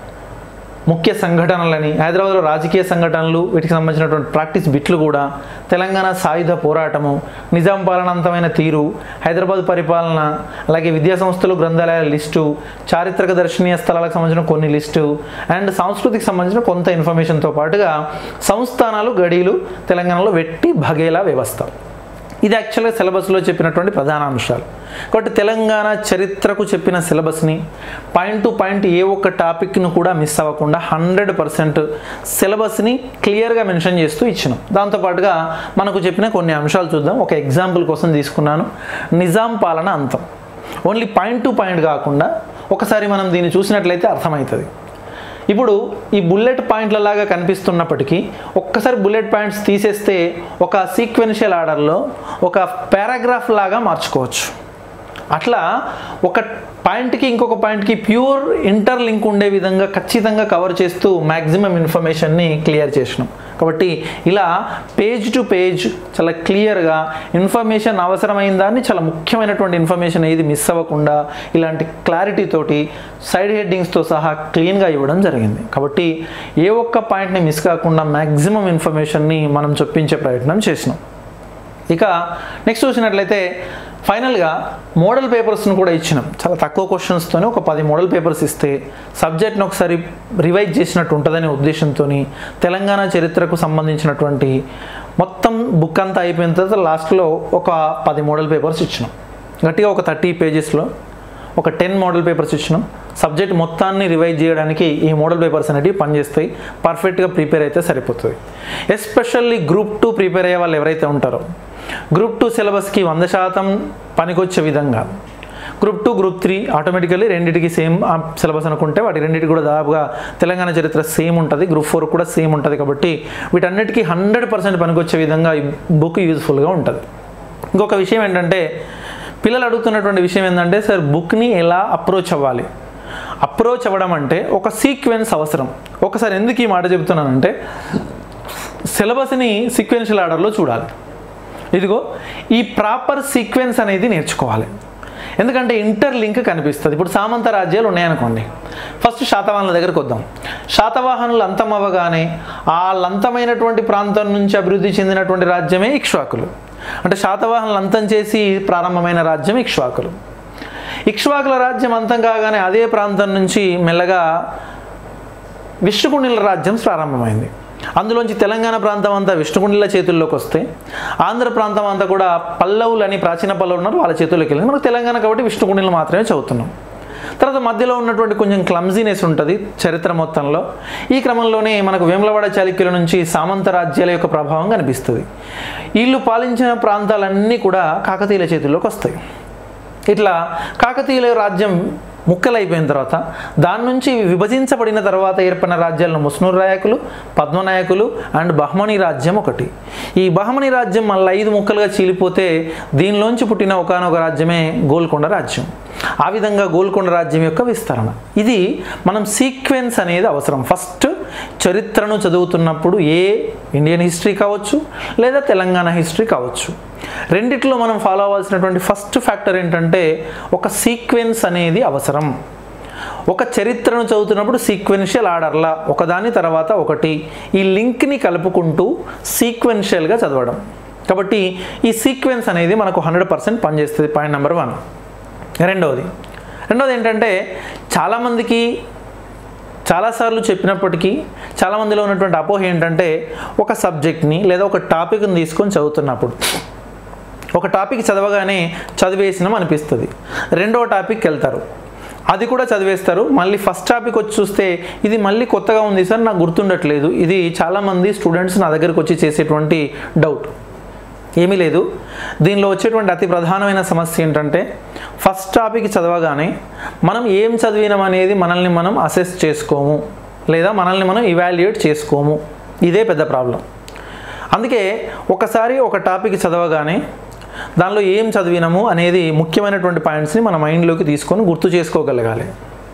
ముఖ్య సంఘటనలని హైదరాబాద్లో రాజకీయ సంఘటనలు వీటికి సంబంధించినటువంటి ప్రాక్టీస్ బిట్లు కూడా తెలంగాణ సాయుధ పోరాటము నిజాం పాలనంతమైన తీరు హైదరాబాద్ పరిపాలన అలాగే విద్యా సంస్థలు గ్రంథాలయాల లిస్టు చారిత్రక దర్శనీయ స్థలాలకు సంబంధించిన కొన్ని లిస్టు అండ్ సంస్కృతికి సంబంధించిన కొంత ఇన్ఫర్మేషన్తో పాటుగా సంస్థానాలు గడీలు తెలంగాణలో వెట్టి భగేలా వ్యవస్థ ఇది యాక్చువల్గా సిలబస్లో చెప్పినటువంటి ప్రధాన అంశాలు కాబట్టి తెలంగాణ చరిత్రకు చెప్పిన సిలబస్ని పాయింట్ టు పాయింట్ ఏ ఒక్క టాపిక్ను కూడా మిస్ అవ్వకుండా హండ్రెడ్ పర్సెంట్ సిలబస్ని క్లియర్గా మెన్షన్ చేస్తూ ఇచ్చినాం దాంతోపాటుగా మనకు చెప్పిన కొన్ని అంశాలు చూద్దాం ఒక ఎగ్జాంపుల్ కోసం తీసుకున్నాను నిజాం పాలన అంతం ఓన్లీ పాయింట్ టు పాయింట్ కాకుండా ఒకసారి మనం దీన్ని చూసినట్లయితే అర్థమవుతుంది ఇప్పుడు ఈ బుల్లెట్ పాయింట్ల లాగా కనిపిస్తున్నప్పటికీ ఒక్కసారి బుల్లెట్ పాయింట్స్ తీసేస్తే ఒక సీక్వెన్షియల్ ఆర్డర్లో ఒక పారాగ్రాఫ్ లాగా మార్చుకోవచ్చు అట్లా ఒక పాయింట్కి ఇంకొక పాయింట్కి ప్యూర్ ఇంటర్ లింక్ ఉండే విధంగా ఖచ్చితంగా కవర్ చేస్తూ మ్యాక్సిమం ఇన్ఫర్మేషన్ని క్లియర్ చేసినాం కాబట్టి ఇలా పేజ్ టు పేజ్ చాలా క్లియర్గా ఇన్ఫర్మేషన్ అవసరమైన దాన్ని చాలా ముఖ్యమైనటువంటి ఇన్ఫర్మేషన్ ఏది మిస్ అవ్వకుండా ఇలాంటి క్లారిటీ తోటి సైడ్ హెడ్డింగ్స్తో సహా క్లీన్గా ఇవ్వడం జరిగింది కాబట్టి ఏ ఒక్క పాయింట్ని మిస్ కాకుండా మ్యాక్సిమం ఇన్ఫర్మేషన్ని మనం చొప్పించే ప్రయత్నం చేసినాం ఇక నెక్స్ట్ చూసినట్లయితే ఫైనల్గా మోడల్ పేపర్స్ను కూడా ఇచ్చినాం చాలా తక్కువ క్వశ్చన్స్తోనే ఒక పది మోడల్ పేపర్స్ ఇస్తే సబ్జెక్ట్ని ఒకసారి రివైజ్ చేసినట్టు ఉంటుందనే ఉద్దేశంతో తెలంగాణ చరిత్రకు సంబంధించినటువంటి మొత్తం బుక్ అంతా అయిపోయిన తర్వాత లాస్ట్లో ఒక పది మోడల్ పేపర్స్ ఇచ్చినాం గట్టిగా ఒక థర్టీ పేజెస్లో ఒక టెన్ మోడల్ పేపర్స్ ఇచ్చినాం సబ్జెక్ట్ మొత్తాన్ని రివైజ్ చేయడానికి ఈ మోడల్ పేపర్స్ అనేటివి పనిచేస్తాయి పర్ఫెక్ట్గా ప్రిపేర్ అయితే సరిపోతుంది ఎస్పెషల్లీ గ్రూప్ టూ ప్రిపేర్ అయ్యే వాళ్ళు ఎవరైతే ఉంటారో గ్రూప్ టూ సిలబస్కి వంద శాతం పనికొచ్చే విధంగా group two group three automatically రెండింటికి సేమ్ సిలబస్ అనుకుంటే వాటి రెండింటికి కూడా దాదాపుగా తెలంగాణ చరిత్ర సేమ్ ఉంటుంది గ్రూప్ ఫోర్ కూడా సేమ్ ఉంటుంది కాబట్టి వీటన్నిటికీ హండ్రెడ్ పర్సెంట్ పనికొచ్చే విధంగా ఈ బుక్ యూజ్ఫుల్గా ఉంటుంది ఇంకొక విషయం ఏంటంటే పిల్లలు అడుగుతున్నటువంటి విషయం ఏంటంటే సార్ బుక్ని ఎలా అప్రోచ్ అవ్వాలి అప్రోచ్ అవ్వడం అంటే ఒక సీక్వెన్స్ అవసరం ఒకసారి ఎందుకు ఈ మాట చెబుతున్నానంటే సిలబస్ని సీక్వెన్షియల్ ఆర్డర్లో చూడాలి ఇదిగో ఈ ప్రాపర్ సీక్వెన్స్ అనేది నేర్చుకోవాలి ఎందుకంటే ఇంటర్ లింక్ కనిపిస్తుంది ఇప్పుడు సామంత రాజ్యాలు ఉన్నాయనుకోండి ఫస్ట్ శాతవాహనుల దగ్గరకు వద్దాం శాతవాహనులు అంతం అవ్వగానే ఆ లంతమైనటువంటి ప్రాంతం నుంచి అభివృద్ధి చెందినటువంటి రాజ్యమే ఇక్ష్వాకులు అంటే శాతవాహనులు అంతం చేసి ప్రారంభమైన రాజ్యం ఇక్ష్వాకులు ఇక్ష్వాకుల రాజ్యం అంతం కాగానే అదే ప్రాంతం నుంచి మెల్లగా విష్ణుకుండిల రాజ్యం ప్రారంభమైంది అందులోంచి తెలంగాణ ప్రాంతం అంతా విష్ణుకుండిల చేతుల్లోకి వస్తే ఆంధ్ర ప్రాంతం అంతా కూడా పల్లవులు అని ప్రాచీన పల్లవులు ఉన్నారు వాళ్ళ చేతుల్లోకి వెళ్ళింది మనకు తెలంగాణ కాబట్టి విష్ణుకుండిలు మాత్రమే చదువుతున్నాం తర్వాత మధ్యలో ఉన్నటువంటి కొంచెం క్లమ్జీనెస్ ఉంటుంది చరిత్ర మొత్తంలో ఈ క్రమంలోనే మనకు వేములవాడ చాళుక్యుల నుంచి సామంత రాజ్యాల యొక్క ప్రభావం కనిపిస్తుంది వీళ్ళు పాలించిన ప్రాంతాలన్నీ కూడా కాకతీయుల చేతుల్లోకి వస్తాయి ఇట్లా కాకతీయుల రాజ్యం ముక్కలైపోయిన తర్వాత దాని నుంచి విభజించబడిన తర్వాత ఏర్పడిన రాజ్యాలను ముస్నూర్ నాయకులు పద్మనాయకులు అండ్ బహమని రాజ్యం ఒకటి ఈ బహమని రాజ్యం మళ్ళీ ఐదు ముక్కలుగా చీలిపోతే దీనిలోంచి పుట్టిన ఒకనొక రాజ్యమే గోల్కొండ రాజ్యం ఆ విధంగా గోల్కొండ రాజ్యం యొక్క విస్తరణ ఇది మనం సీక్వెన్స్ అనేది అవసరం ఫస్ట్ చరిత్రను చదువుతున్నప్పుడు ఏ ఇండియన్ హిస్టరీ కావచ్చు లేదా తెలంగాణ హిస్టరీ కావచ్చు రెండిట్లో మనం ఫాలో అవ్వాల్సినటువంటి ఫస్ట్ ఫ్యాక్టర్ ఏంటంటే ఒక సీక్వెన్స్ అనేది అవసరం ఒక చరిత్రను చదువుతున్నప్పుడు సీక్వెన్షియల్ ఆర్డర్లా ఒకదాని తర్వాత ఒకటి ఈ లింక్ని కలుపుకుంటూ సీక్వెన్షియల్గా చదవడం కాబట్టి ఈ సీక్వెన్స్ అనేది మనకు హండ్రెడ్ పర్సెంట్ పనిచేస్తుంది పాయింట్ నెంబర్ వన్ రెండవది రెండవది ఏంటంటే చాలామందికి చాలాసార్లు చెప్పినప్పటికీ చాలామందిలో ఉన్నటువంటి అపోహ ఏంటంటే ఒక సబ్జెక్ట్ని లేదా ఒక టాపిక్ని తీసుకొని చదువుతున్నప్పుడు ఒక టాపిక్ చదవగానే చదివేసినాం అనిపిస్తుంది రెండో టాపిక్కి వెళ్తారు అది కూడా చదివేస్తారు మళ్ళీ ఫస్ట్ టాపిక్ వచ్చి చూస్తే ఇది మళ్ళీ కొత్తగా ఉంది సార్ నాకు గుర్తుండట్లేదు ఇది చాలామంది స్టూడెంట్స్ నా దగ్గరికి వచ్చి చేసేటువంటి డౌట్ ఏమీ లేదు దీనిలో వచ్చేటువంటి అతి ప్రధానమైన సమస్య ఏంటంటే ఫస్ట్ టాపిక్ చదవగానే మనం ఏం చదివినాం అనేది మనల్ని మనం అసెస్ చేసుకోము లేదా మనల్ని మనం ఇవాల్యుయేట్ చేసుకోము ఇదే పెద్ద ప్రాబ్లం అందుకే ఒకసారి ఒక టాపిక్ చదవగానే దానిలో ఏం చదివినాము అనేది ముఖ్యమైనటువంటి పాయింట్స్ని మన మైండ్లోకి తీసుకొని గుర్తు చేసుకోగలగాలి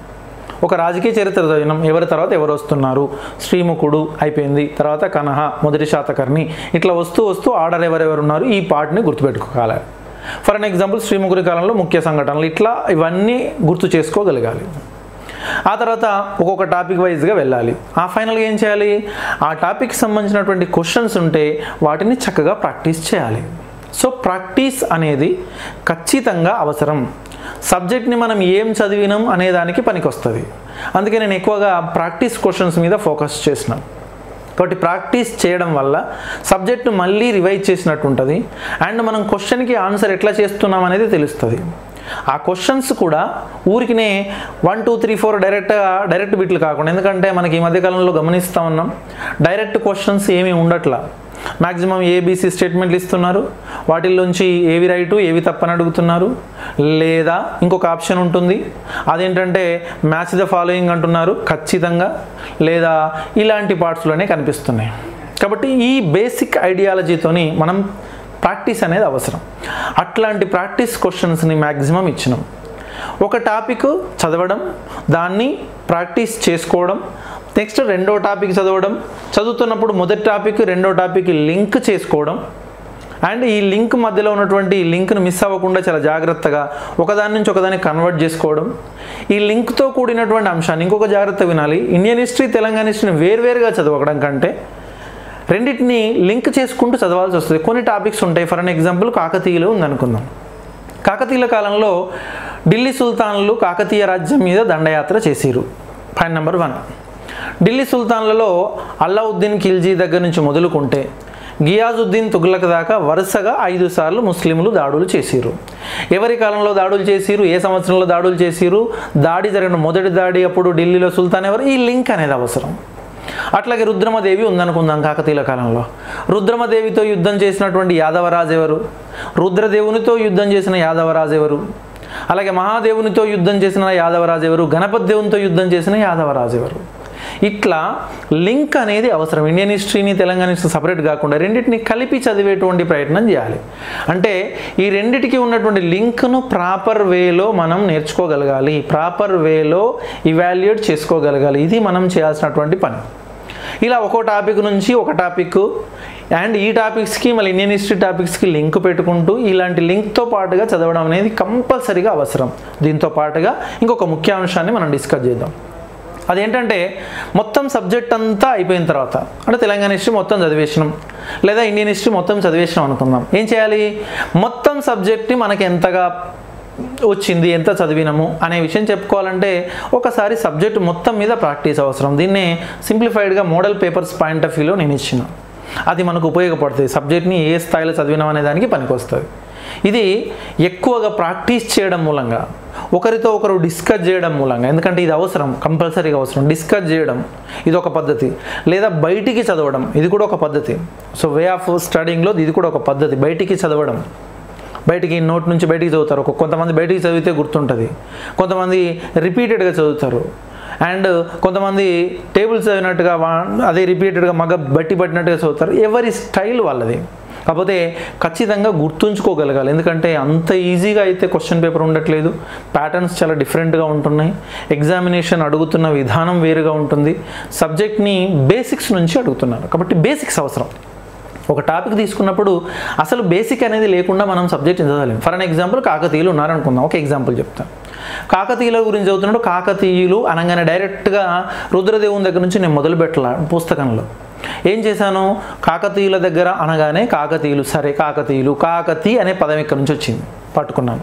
ఒక రాజకీయ చరిత్ర చదివినాం ఎవరి తర్వాత ఎవరు వస్తున్నారు శ్రీముఖుడు అయిపోయింది తర్వాత కనహ మొదటి శాతకర్ణి ఇట్లా వస్తూ వస్తూ ఆర్డర్ ఎవరెవరు ఉన్నారు ఈ పార్ట్ని గుర్తుపెట్టుకోవాలి ఫర్ అన్ ఎగ్జాంపుల్ శ్రీముఖుడి కాలంలో ముఖ్య సంఘటనలు ఇట్లా ఇవన్నీ గుర్తు చేసుకోగలగాలి ఆ తర్వాత ఒక్కొక్క టాపిక్ వైజ్గా వెళ్ళాలి ఆ ఫైనల్గా ఏం చేయాలి ఆ టాపిక్ సంబంధించినటువంటి క్వశ్చన్స్ ఉంటే వాటిని చక్కగా ప్రాక్టీస్ చేయాలి సో ప్రాక్టీస్ అనేది ఖచ్చితంగా అవసరం సబ్జెక్ట్ని మనం ఏం చదివినాం అనే దానికి పనికొస్తుంది అందుకే నేను ఎక్కువగా ప్రాక్టీస్ క్వశ్చన్స్ మీద ఫోకస్ చేసినాను కాబట్టి ప్రాక్టీస్ చేయడం వల్ల సబ్జెక్ట్ను మళ్ళీ రివైజ్ చేసినట్టు ఉంటుంది అండ్ మనం క్వశ్చన్కి ఆన్సర్ ఎట్లా చేస్తున్నాం అనేది తెలుస్తుంది ఆ క్వశ్చన్స్ కూడా ఊరికినే one two three four direct direct బిట్లు కాకుండా ఎందుకంటే మనకి ఈ మధ్యకాలంలో గమనిస్తూ ఉన్నాం డైరెక్ట్ క్వశ్చన్స్ ఏమీ ఉండట్లా మ్యాక్సిమం ఏబీసీ స్టేట్మెంట్లు ఇస్తున్నారు వాటిల్లోంచి ఏవి రైటు ఏవి తప్పని అడుగుతున్నారు లేదా ఇంకొక ఆప్షన్ ఉంటుంది అదేంటంటే మ్యాచ్ ద ఫాలోయింగ్ అంటున్నారు ఖచ్చితంగా లేదా ఇలాంటి పార్ట్స్లోనే కనిపిస్తున్నాయి కాబట్టి ఈ బేసిక్ ఐడియాలజీతోని మనం ప్రాక్టీస్ అనేది అవసరం అట్లాంటి ప్రాక్టీస్ క్వశ్చన్స్ని మ్యాక్సిమం ఇచ్చినాం ఒక టాపిక్ చదవడం దాన్ని ప్రాక్టీస్ చేసుకోవడం నెక్స్ట్ రెండో టాపిక్ చదవడం చదువుతున్నప్పుడు మొదటి టాపిక్ రెండో టాపిక్ లింక్ చేసుకోవడం అండ్ ఈ లింక్ మధ్యలో ఉన్నటువంటి ఈ లింక్ను మిస్ అవ్వకుండా చాలా జాగ్రత్తగా ఒకదాని నుంచి ఒకదాన్ని కన్వర్ట్ చేసుకోవడం ఈ లింక్తో కూడినటువంటి అంశాన్ని ఇంకొక జాగ్రత్త వినాలి ఇండియన్ హిస్టరీ తెలంగాణ హిస్టరీని వేర్వేరుగా చదవడం కంటే రెండింటిని లింక్ చేసుకుంటూ చదవాల్సి వస్తుంది కొన్ని టాపిక్స్ ఉంటాయి ఫర్ అన్ ఎగ్జాంపుల్ కాకతీయులు ఉందనుకుందాం కాకతీయుల కాలంలో ఢిల్లీ సుల్తాన్లు కాకతీయ రాజ్యం మీద దండయాత్ర చేసిరు పాయింట్ నెంబర్ వన్ ఢిల్లీ సుల్తాన్లలో అల్లావుద్దీన్ ఖిల్జీ దగ్గర నుంచి మొదలుకుంటే గియాజుద్దీన్ తుగ్లక్ దాకా వరుసగా ఐదు సార్లు ముస్లింలు దాడులు చేసిరు ఎవరి కాలంలో దాడులు చేసిరు ఏ సంవత్సరంలో దాడులు చేసిరు దాడి జరిగిన మొదటి దాడి అప్పుడు ఢిల్లీలో సుల్తాన్ ఎవరు ఈ లింక్ అనేది అవసరం అట్లాగే రుద్రమదేవి ఉందనుకుందాం కాకతీయుల కాలంలో రుద్రమదేవితో యుద్ధం చేసినటువంటి యాదవరాజు ఎవరు రుద్రదేవునితో యుద్ధం చేసిన యాదవరాజు ఎవరు అలాగే మహాదేవునితో యుద్ధం చేసిన యాదవరాజు ఎవరు గణపతి దేవునితో యుద్ధం చేసిన యాదవరాజు ఎవరు ఇట్లా లింక్ అనేది అవసరం ఇండియన్ హిస్టరీని తెలంగాణ హిస్టరీ సపరేట్ కాకుండా రెండింటిని కలిపి చదివేటువంటి ప్రయత్నం చేయాలి అంటే ఈ రెండిటికి ఉన్నటువంటి లింక్ను ప్రాపర్ వేలో మనం నేర్చుకోగలగాలి ప్రాపర్ వేలో ఇవాల్యుయేట్ చేసుకోగలగాలి ఇది మనం చేయాల్సినటువంటి పని ఇలా ఒక్కో టాపిక్ నుంచి ఒక టాపిక్ అండ్ ఈ టాపిక్స్కి మళ్ళీ ఇండియన్ హిస్టరీ టాపిక్స్కి లింక్ పెట్టుకుంటూ ఇలాంటి లింక్తో పాటుగా చదవడం అనేది కంపల్సరీగా అవసరం దీంతో పాటుగా ఇంకొక ముఖ్య అంశాన్ని మనం డిస్కస్ చేద్దాం అదేంటంటే మొత్తం సబ్జెక్ట్ అంతా అయిపోయిన తర్వాత అంటే తెలంగాణ హిస్టరీ మొత్తం చదివేసినాం లేదా ఇండియన్ హిస్టరీ మొత్తం చదివేసినాం అనుకుందాం ఏం చేయాలి మొత్తం సబ్జెక్ట్ని మనకి ఎంతగా వచ్చింది ఎంత చదివినాము అనే విషయం చెప్పుకోవాలంటే ఒకసారి సబ్జెక్ట్ మొత్తం మీద ప్రాక్టీస్ అవసరం దీన్నే సింప్లిఫైడ్గా మోడల్ పేపర్స్ పాయింట్ ఆఫ్ వ్యూలో నేను ఇచ్చిన అది మనకు ఉపయోగపడుతుంది సబ్జెక్ట్ని ఏ స్థాయిలో చదివినాం అనే దానికి పనికొస్తుంది ఇది ఎక్కువగా ప్రాక్టీస్ చేయడం మూలంగా ఒకరితో ఒకరు డిస్కస్ చేయడం మూలంగా ఎందుకంటే ఇది అవసరం కంపల్సరీగా అవసరం డిస్కస్ చేయడం ఇది ఒక పద్ధతి లేదా బయటికి చదవడం ఇది కూడా ఒక పద్ధతి సో వే ఆఫ్ స్టడీయింగ్లో ఇది కూడా ఒక పద్ధతి బయటికి చదవడం బయటికి నోట్ నుంచి బయటికి చదువుతారు ఒక కొంతమంది బయటికి చదివితే గుర్తుంటుంది కొంతమంది రిపీటెడ్గా చదువుతారు అండ్ కొంతమంది టేబుల్స్ చదివినట్టుగా వా- అదే రిపీటెడ్గా మగ బట్టి పట్టినట్టుగా చదువుతారు ఎవరి స్టైల్ వాళ్ళది కాకపోతే ఖచ్చితంగా గుర్తుంచుకోగలగాలి ఎందుకంటే అంత ఈజీగా అయితే క్వశ్చన్ పేపర్ ఉండట్లేదు ప్యాటర్న్స్ చాలా డిఫరెంట్గా ఉంటున్నాయి ఎగ్జామినేషన్ అడుగుతున్న విధానం వేరుగా ఉంటుంది సబ్జెక్ట్ని బేసిక్స్ నుంచి అడుగుతున్నారు కాబట్టి బేసిక్స్ అవసరం ఒక టాపిక్ తీసుకున్నప్పుడు అసలు బేసిక్ అనేది లేకుండా మనం సబ్జెక్ట్ చదవలేం ఫర్ అన్ ఎగ్జాంపుల్ కాకతీయులు ఉన్నారనుకుందాం ఒక ఎగ్జాంపుల్ చెప్తాను కాకతీయుల గురించి చదువుతున్నప్పుడు కాకతీయులు అనగానే డైరెక్ట్గా రుద్రదేవుని దగ్గర నుంచి నేను మొదలు పెట్టాల పుస్తకంలో ఏం చేశాను కాకతీయుల దగ్గర అనగానే కాకతీయులు సరే కాకతీయులు కాకతీ అనే పదం ఇక్కడ నుంచి వచ్చింది పట్టుకున్నాను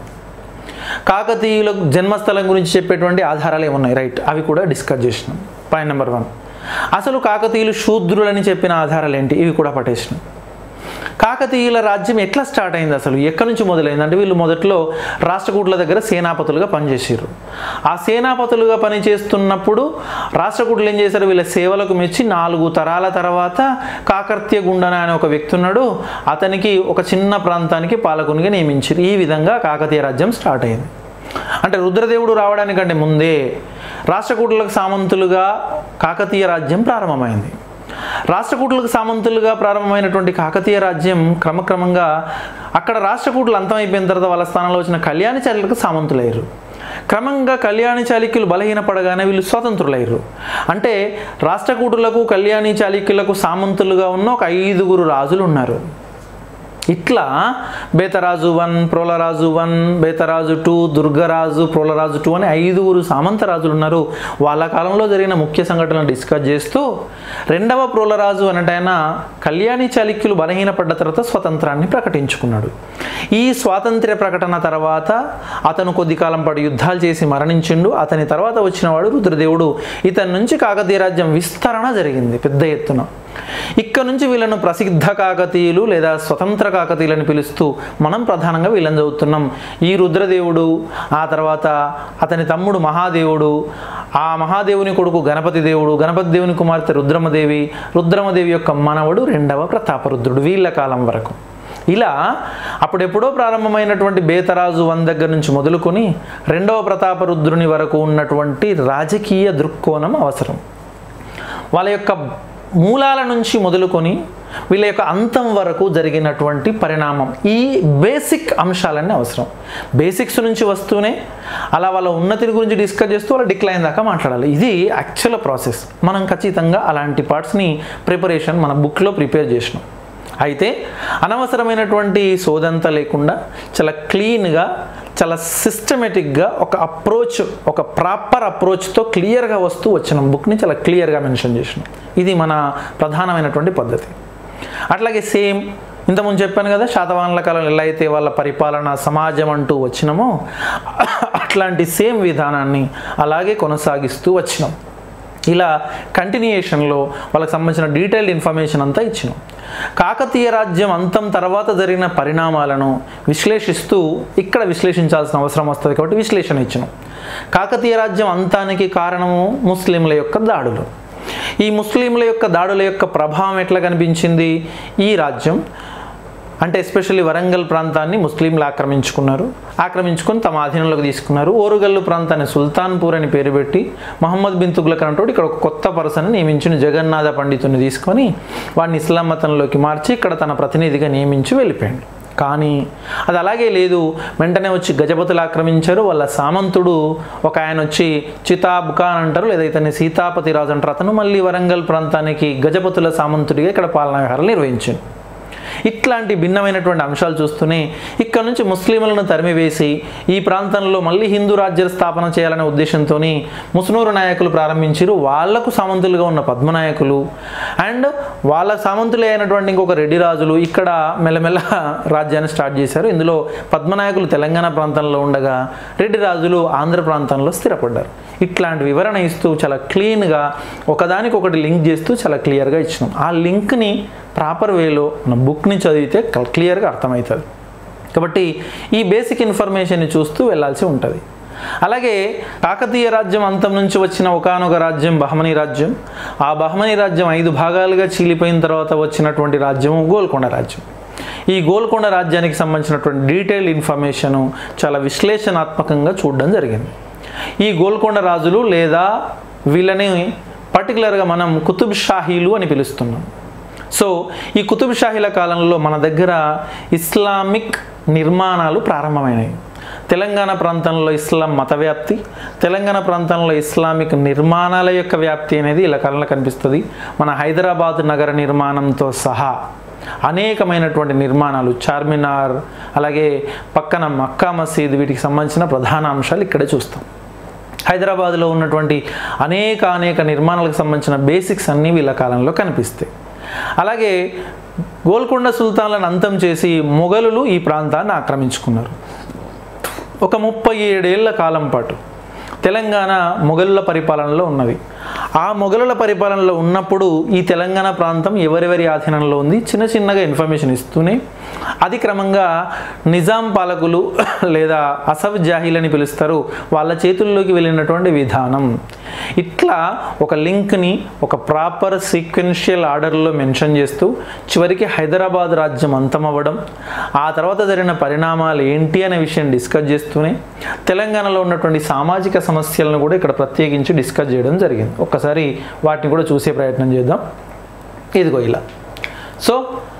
కాకతీయుల జన్మస్థలం గురించి చెప్పేటువంటి ఆధారాలు ఏమున్నాయి రైట్ అవి కూడా డిస్కస్ చేసినాం పాయింట్ నెంబర్ వన్ అసలు కాకతీయులు శూద్రులని చెప్పిన ఆధారాలు ఏంటి ఇవి కూడా పట్టేసినాం కాకతీయుల రాజ్యం ఎట్లా స్టార్ట్ అయింది అసలు ఎక్కడి నుంచి మొదలైంది అంటే వీళ్ళు మొదట్లో రాష్ట్రకూట్ల దగ్గర సేనాపతులుగా పనిచేసారు ఆ సేనాపతులుగా పనిచేస్తున్నప్పుడు రాష్ట్రకూటులు ఏం చేశారు వీళ్ళ సేవలకు మెచ్చి నాలుగు తరాల తర్వాత కాకర్త్య గుండన అనే ఒక వ్యక్తి ఉన్నాడు అతనికి ఒక చిన్న ప్రాంతానికి పాలకునిగా నియమించారు ఈ విధంగా కాకతీయ రాజ్యం స్టార్ట్ అయింది అంటే రుద్రదేవుడు రావడానికంటే ముందే రాష్ట్రకూటులకు సామంతులుగా కాకతీయ రాజ్యం ప్రారంభమైంది రాష్ట్రకూటులకు సామంతులుగా ప్రారంభమైనటువంటి కాకతీయ రాజ్యం క్రమక్రమంగా అక్కడ రాష్ట్రకూటులు అంతమైపోయిన తర్వాత వాళ్ళ స్థానంలో వచ్చిన కళ్యాణ చాళులకు సామంతులయ్యారు క్రమంగా కళ్యాణి చాళుక్యులు బలహీనపడగానే వీళ్ళు స్వతంత్రులయ్యారు అంటే రాష్ట్రకూటులకు కళ్యాణి చాళుక్యులకు సామంతులుగా ఉన్న ఒక ఐదుగురు రాజులు ఉన్నారు ఇట్లా Betharaju one Prolaraju one Betharaju two Durgaraju Prolaraju two అని ఐదుగురు సామంత రాజులు ఉన్నారు వాళ్ళ కాలంలో జరిగిన ముఖ్య సంఘటనలు డిస్కస్ చేస్తూ రెండవ ప్రోలరాజు అనటైన కళ్యాణి చాళుక్యులు బలహీనపడ్డ తర్వాత స్వతంత్రాన్ని ప్రకటించుకున్నాడు ఈ స్వాతంత్ర్య ప్రకటన తర్వాత అతను కొద్ది కాలం పాటు యుద్ధాలు చేసి మరణించిండు అతని తర్వాత వచ్చినవాడు రుద్రదేవుడు ఇతని నుంచి కాకతీయ రాజ్యం విస్తరణ జరిగింది పెద్ద ఎత్తున ఇక్కడ నుంచి వీళ్ళను ప్రసిద్ధ కాకతీయులు లేదా స్వతంత్ర కాకతీయులని పిలుస్తూ మనం ప్రధానంగా వీళ్ళని చదువుతున్నాం ఈ రుద్రదేవుడు ఆ తర్వాత అతని తమ్ముడు మహాదేవుడు ఆ మహాదేవుని కొడుకు గణపతి దేవుడు గణపతి దేవుని కుమార్తె రుద్రమదేవి రుద్రమదేవి యొక్క మనవడు రెండవ ప్రతాపరుద్రుడు వీళ్ళ కాలం వరకు ఇలా అప్పుడెప్పుడో ప్రారంభమైనటువంటి బేతరాజు వన్ దగ్గర నుంచి మొదలుకొని రెండవ ప్రతాపరుద్రుని వరకు ఉన్నటువంటి రాజకీయ దృక్కోణం అవసరం వాళ్ళ యొక్క మూలాల నుంచి మొదలుకొని వీళ్ళ యొక్క అంతం వరకు జరిగినటువంటి పరిణామం ఈ బేసిక్ అంశాలన్నీ అవసరం బేసిక్స్ నుంచి వస్తూనే అలా వాళ్ళ ఉన్నతిని గురించి డిస్కస్ చేస్తూ వాళ్ళ డిక్లైన్ దాకా మాట్లాడాలి ఇది యాక్చువల్ ప్రాసెస్ మనం ఖచ్చితంగా అలాంటి పార్ట్స్ని ప్రిపరేషన్ మన బుక్లో ప్రిపేర్ చేసినాం అయితే అనవసరమైనటువంటి సోదంతా లేకుండా చాలా క్లీన్గా చాలా సిస్టమేటిక్గా ఒక అప్రోచ్ ఒక ప్రాపర్ అప్రోచ్తో క్లియర్గా వస్తూ వచ్చిన బుక్ని చాలా క్లియర్గా మెన్షన్ చేసినాం ఇది మన ప్రధానమైనటువంటి పద్ధతి అట్లాగే సేమ్ ఇంతకుముందు చెప్పాను కదా శాతవాహనుల కాలంలో ఎలా అయితే వాళ్ళ పరిపాలన సమాజం అంటూ వచ్చినామో అట్లాంటి సేమ్ విధానాన్ని అలాగే కొనసాగిస్తూ వచ్చినాం ఇలా కంటిన్యూయేషన్లో వాళ్ళకి సంబంధించిన డీటెయిల్డ్ ఇన్ఫర్మేషన్ అంతా ఇచ్చినాం కాకతీయ రాజ్యం అంతం తర్వాత జరిగిన పరిణామాలను విశ్లేషిస్తూ ఇక్కడ విశ్లేషించాల్సిన అవసరం వస్తుంది కాబట్టి విశ్లేషణ ఇచ్చినాం కాకతీయ రాజ్యం అంతానికి కారణము ముస్లింల యొక్క దాడులు ఈ ముస్లింల యొక్క దాడుల యొక్క ప్రభావం ఎట్లా కనిపించింది ఈ రాజ్యం అంటే ఎస్పెషల్లీ వరంగల్ ప్రాంతాన్ని ముస్లింలు ఆక్రమించుకున్నారు ఆక్రమించుకొని తమ ఆధీనంలోకి తీసుకున్నారు ఓరుగల్లు ప్రాంతాన్ని సుల్తాన్పూర్ అని పేరు పెట్టి మహమ్మద్ బిన్ తుగ్లక్ అంటూ ఇక్కడ ఒక కొత్త పర్సన్ నియమించిన జగన్నాథ పండితుని తీసుకొని వాడిని ఇస్లాం మతంలోకి మార్చి ఇక్కడ తన ప్రతినిధిగా నియమించి వెళ్ళిపోయాడు కానీ అది అలాగే లేదు వెంటనే వచ్చి గజపతులు ఆక్రమించారు వాళ్ళ సామంతుడు ఒక ఆయన వచ్చి చితాబ్ ఖాన్ అంటారు లేదా ఇతన్ని సీతాపతి రాజు అంటారు అతను మళ్ళీ వరంగల్ ప్రాంతానికి గజపతుల సామంతుడిగా ఇక్కడ పాలనా వ్యవహారాలు నిర్వహించాడు ఇట్లాంటి భిన్నమైనటువంటి అంశాలు చూస్తూనే ఇక్కడ నుంచి ముస్లింలను తరిమివేసి ఈ ప్రాంతంలో మళ్ళీ హిందూ రాజ్య స్థాపన చేయాలనే ఉద్దేశంతో ముస్నూరు నాయకులు ప్రారంభించారు వాళ్లకు సామంతులుగా ఉన్న పద్మనాయకులు అండ్ వాళ్ళ సామంతులే అయినటువంటి ఇంకొక రెడ్డి రాజులు ఇక్కడ మెల్లమెల్ల రాజ్యాన్ని స్టార్ట్ చేశారు ఇందులో పద్మనాయకులు తెలంగాణ ప్రాంతంలో ఉండగా రెడ్డి రాజులు ఆంధ్ర ప్రాంతంలో స్థిరపడ్డారు ఇట్లాంటి వివరణ ఇస్తూ చాలా క్లీన్గా ఒకదానికొకటి లింక్ చేస్తూ చాలా క్లియర్గా ఇచ్చినాం ఆ లింక్ని ప్రాపర్ వేలో మన బుక్ని చదివితే క్లియర్గా అర్థమవుతుంది కాబట్టి ఈ బేసిక్ ఇన్ఫర్మేషన్ని చూస్తూ వెళ్ళాల్సి ఉంటుంది అలాగే కాకతీయ రాజ్యం అంతం నుంచి వచ్చిన ఒకనొక రాజ్యం బహమనీ రాజ్యం ఆ బహమనీ రాజ్యం ఐదు భాగాలుగా చీలిపోయిన తర్వాత వచ్చినటువంటి రాజ్యం గోల్కొండ రాజ్యం ఈ గోల్కొండ రాజ్యానికి సంబంధించినటువంటి డీటెయిల్ ఇన్ఫర్మేషను చాలా విశ్లేషణాత్మకంగా చూడడం జరిగింది ఈ గోల్కొండ రాజులు లేదా వీళ్ళని పర్టికులర్గా మనం కుతుబ్ షాహీలు అని పిలుస్తున్నాం సో ఈ కుతుబ్ షాహీల కాలంలో మన దగ్గర ఇస్లామిక్ నిర్మాణాలు ప్రారంభమైనాయి తెలంగాణ ప్రాంతంలో ఇస్లాం మత వ్యాప్తి తెలంగాణ ప్రాంతంలో ఇస్లామిక్ నిర్మాణాల యొక్క వ్యాప్తి అనేది ఇలా కాలంలో కనిపిస్తుంది మన హైదరాబాద్ నగర నిర్మాణంతో సహా అనేకమైనటువంటి నిర్మాణాలు చార్మినార్ అలాగే పక్కన మక్కా మసీద్ వీటికి సంబంధించిన ప్రధాన అంశాలు ఇక్కడే చూస్తాం హైదరాబాద్లో ఉన్నటువంటి అనేక అనేక నిర్మాణాలకు సంబంధించిన బేసిక్స్ అన్నీ వీళ్ళ కాలంలో కనిపిస్తాయి అలాగే గోల్కొండ సుల్తాన్లను అంతం చేసి మొఘలులు ఈ ప్రాంతాన్ని ఆక్రమించుకున్నారు ఒక ముప్పై ఏడేళ్ల కాలం పాటు తెలంగాణ మొఘలుల పరిపాలనలో ఉన్నది ఆ మొఘలుల పరిపాలనలో ఉన్నప్పుడు ఈ తెలంగాణ ప్రాంతం ఎవరెవరి ఆధీనంలో ఉంది చిన్న చిన్నగా ఇన్ఫర్మేషన్ ఇస్తూనే అది క్రమంగా నిజాం పాలకులు లేదా అసఫ్ జాహీల్ అని పిలుస్తారు వాళ్ళ చేతుల్లోకి వెళ్ళినటువంటి విధానం ఇట్లా ఒక లింక్ని ఒక ప్రాపర్ సీక్వెన్షియల్ ఆర్డర్లో మెన్షన్ చేస్తూ చివరికి హైదరాబాద్ రాజ్యం అంతమవ్వడం ఆ తర్వాత జరిగిన పరిణామాలు ఏంటి అనే విషయం డిస్కస్ చేస్తూనే తెలంగాణలో ఉన్నటువంటి సామాజిక సమస్యలను కూడా ఇక్కడ ప్రత్యేకించి డిస్కస్ చేయడం జరిగింది ఒక్కసారి వాటిని కూడా చూసే ప్రయత్నం చేద్దాం ఇదిగో ఇలా సో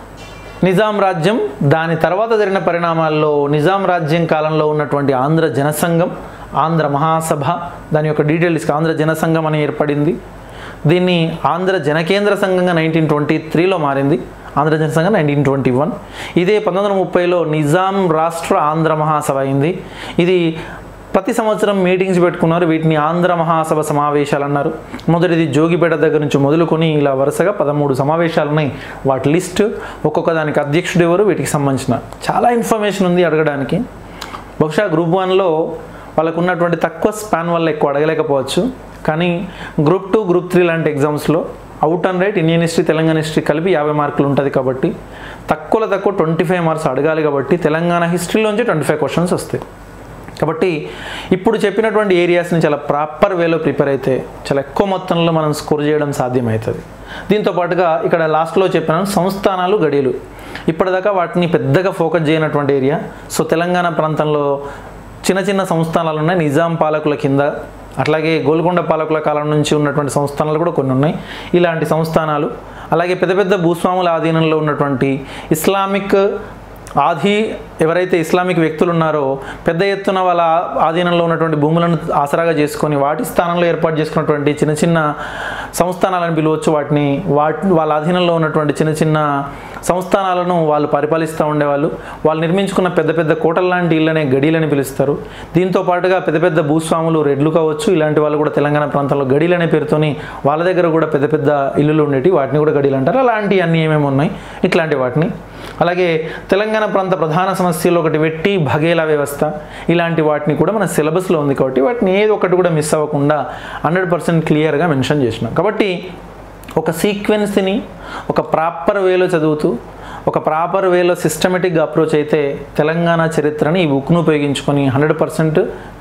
నిజాం రాజ్యం దాని తర్వాత జరిగిన పరిణామాల్లో నిజాం రాజ్యం కాలంలో ఉన్నటువంటి ఆంధ్ర జనసంఘం ఆంధ్ర మహాసభ దాని యొక్క డీటెయిల్ ఇసుక ఆంధ్ర జనసంఘం అని ఏర్పడింది దీన్ని ఆంధ్ర జనకేంద్ర సంఘంగా నైన్టీన్ ట్వంటీ త్రీలో మారింది Andhra Janasangham nineteen twenty one ఇదే పంతొమ్మిది వందల ముప్పైలో నిజాం రాష్ట్ర ఆంధ్ర మహాసభ అయింది ఇది ప్రతి సంవత్సరం మీటింగ్స్ పెట్టుకున్నారు వీటిని ఆంధ్ర మహాసభ సమావేశాలు అన్నారు మొదటిది జోగిపేట దగ్గర నుంచి మొదలుకొని ఇలా వరుసగా పదమూడు సమావేశాలు ఉన్నాయి వాటి లిస్ట్ ఒక్కొక్క దానికి అధ్యక్షుడు ఎవరు వీటికి సంబంధించిన చాలా ఇన్ఫర్మేషన్ ఉంది అడగడానికి బహుశా గ్రూప్ వన్లో వాళ్ళకు ఉన్నటువంటి తక్కువ స్పాన్ వల్ల ఎక్కువ అడగలేకపోవచ్చు కానీ గ్రూప్ టూ గ్రూప్ త్రీ లాంటి ఎగ్జామ్స్లో out and right Indian history Telangana history కలిపి యాభై మార్కులు ఉంటుంది కాబట్టి తక్కువలో తక్కువ ట్వంటీ ఫైవ్ మార్క్స్ అడగాలి కాబట్టి తెలంగాణ హిస్టరీలోంచి ట్వంటీ ఫైవ్ క్వశ్చన్స్ వస్తాయి కాబట్టి ఇప్పుడు చెప్పినటువంటి ఏరియాస్ని చాలా ప్రాపర్ వేలో ప్రిపేర్ అయితే చాలా ఎక్కువ మొత్తంలో మనం స్కోర్ చేయడం సాధ్యమవుతుంది దీంతో పాటుగా ఇక్కడ లాస్ట్లో చెప్పిన సంస్థానాలు గడియలు ఇప్పటిదాకా వాటిని పెద్దగా ఫోకస్ చేయనటువంటి ఏరియా సో తెలంగాణ ప్రాంతంలో చిన్న చిన్న సంస్థానాలు ఉన్నాయి నిజాం పాలకుల కింద అట్లాగే గోల్కొండ పాలకుల కాలం నుంచి ఉన్నటువంటి సంస్థానాలు కూడా కొన్ని ఉన్నాయి ఇలాంటి సంస్థానాలు అలాగే పెద్ద పెద్ద భూస్వాముల ఆధీనంలో ఉన్నటువంటి ఇస్లామిక్ ఆది ఎవరైతే ఇస్లామిక్ వ్యక్తులు ఉన్నారో పెద్ద ఎత్తున వాళ్ళ ఆధీనంలో ఉన్నటువంటి భూములను ఆసరాగా చేసుకొని వాటి స్థానంలో ఏర్పాటు చేసుకున్నటువంటి చిన్న చిన్న సంస్థానాలను పిలవచ్చు వాటిని వాటి వాళ్ళ ఆధీనంలో ఉన్నటువంటి చిన్న చిన్న సంస్థానాలను వాళ్ళు పరిపాలిస్తూ ఉండేవాళ్ళు వాళ్ళు నిర్మించుకున్న పెద్ద పెద్ద కోటల లాంటి ఇళ్ళనే గడీలని పిలుస్తారు దీంతో పాటుగా పెద్ద పెద్ద భూస్వాములు రెడ్లు కావచ్చు ఇలాంటి వాళ్ళు కూడా తెలంగాణ ప్రాంతంలో గడీలు అనే పేరుతోని వాళ్ళ దగ్గర కూడా పెద్ద పెద్ద ఇల్లులు ఉండేవి వాటిని కూడా గడీలు అంటారు అలాంటి అన్నీ ఏమేమి ఉన్నాయి ఇట్లాంటి వాటిని అలాగే తెలంగాణ ప్రాంత ప్రధాన సమస్యలు ఒకటి వెట్టి భగేలా వ్యవస్థ ఇలాంటి వాటిని కూడా మన సిలబస్లో ఉంది కాబట్టి వాటిని ఏది ఒకటి కూడా మిస్ అవ్వకుండా హండ్రెడ్ పర్సెంట్ క్లియర్గా మెన్షన్ చేసినాం కాబట్టి ఒక సీక్వెన్స్ని ఒక ప్రాపర్ వేలో చదువుతూ ఒక ప్రాపర్ వేలో సిస్టమేటిక్గా అప్రోచ్ అయితే తెలంగాణ చరిత్రని ఈ బుక్ను ఉపయోగించుకొని హండ్రెడ్ పర్సెంట్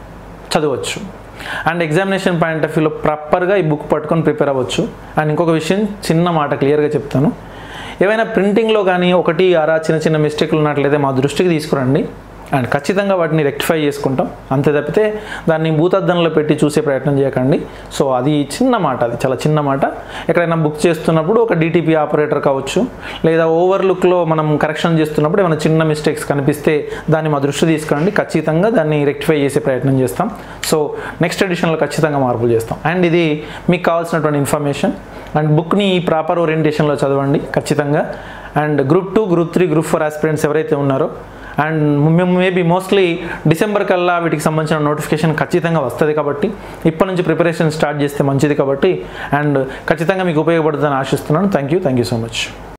చదవచ్చు అండ్ ఎగ్జామినేషన్ పాయింట్ ఆఫ్ వ్యూలో ప్రాపర్గా ఈ బుక్ పట్టుకొని ప్రిపేర్ అవ్వచ్చు అండ్ ఇంకొక విషయం చిన్న మాట క్లియర్గా చెప్తాను ఏవైనా ప్రింటింగ్లో కానీ ఒకటి అరా చిన్న చిన్న మిస్టేక్లు ఉన్నట్లయితే మా దృష్టికి తీసుకురండి అండ్ ఖచ్చితంగా వాటిని రెక్టిఫై చేసుకుంటాం అంతే తప్పితే దాన్ని భూతద్దంలో పెట్టి చూసే ప్రయత్నం చేయకండి సో అది చిన్న మాట అది చాలా చిన్న మాట ఎక్కడైనా బుక్ చేస్తున్నప్పుడు ఒక డిటిపి ఆపరేటర్ కావచ్చు లేదా ఓవర్లుక్లో మనం కరెక్షన్ చేస్తున్నప్పుడు ఏమైనా చిన్న మిస్టేక్స్ కనిపిస్తే దాన్ని మా దృష్టి తీసుకురండి ఖచ్చితంగా దాన్ని రెక్టిఫై చేసే ప్రయత్నం చేస్తాం సో నెక్స్ట్ ఎడిషన్లో ఖచ్చితంగా మార్పులు చేస్తాం అండ్ ఇది మీకు కావాల్సినటువంటి ఇన్ఫర్మేషన్ అండ్ బుక్ని ప్రాపర్ ఓరియంటేషన్లో చదవండి ఖచ్చితంగా and group two group three group four aspirants ఎవరైతే ఉన్నారో అండ్ మేము మేబీ మోస్ట్లీ డిసెంబర్ కల్లా వీటికి సంబంధించిన నోటిఫికేషన్ ఖచ్చితంగా వస్తుంది కాబట్టి ఇప్పటి నుంచి ప్రిపరేషన్ స్టార్ట్ చేస్తే మంచిది కాబట్టి అండ్ ఖచ్చితంగా మీకు ఉపయోగపడుతుందని ఆశిస్తున్నాను thank you thank you so much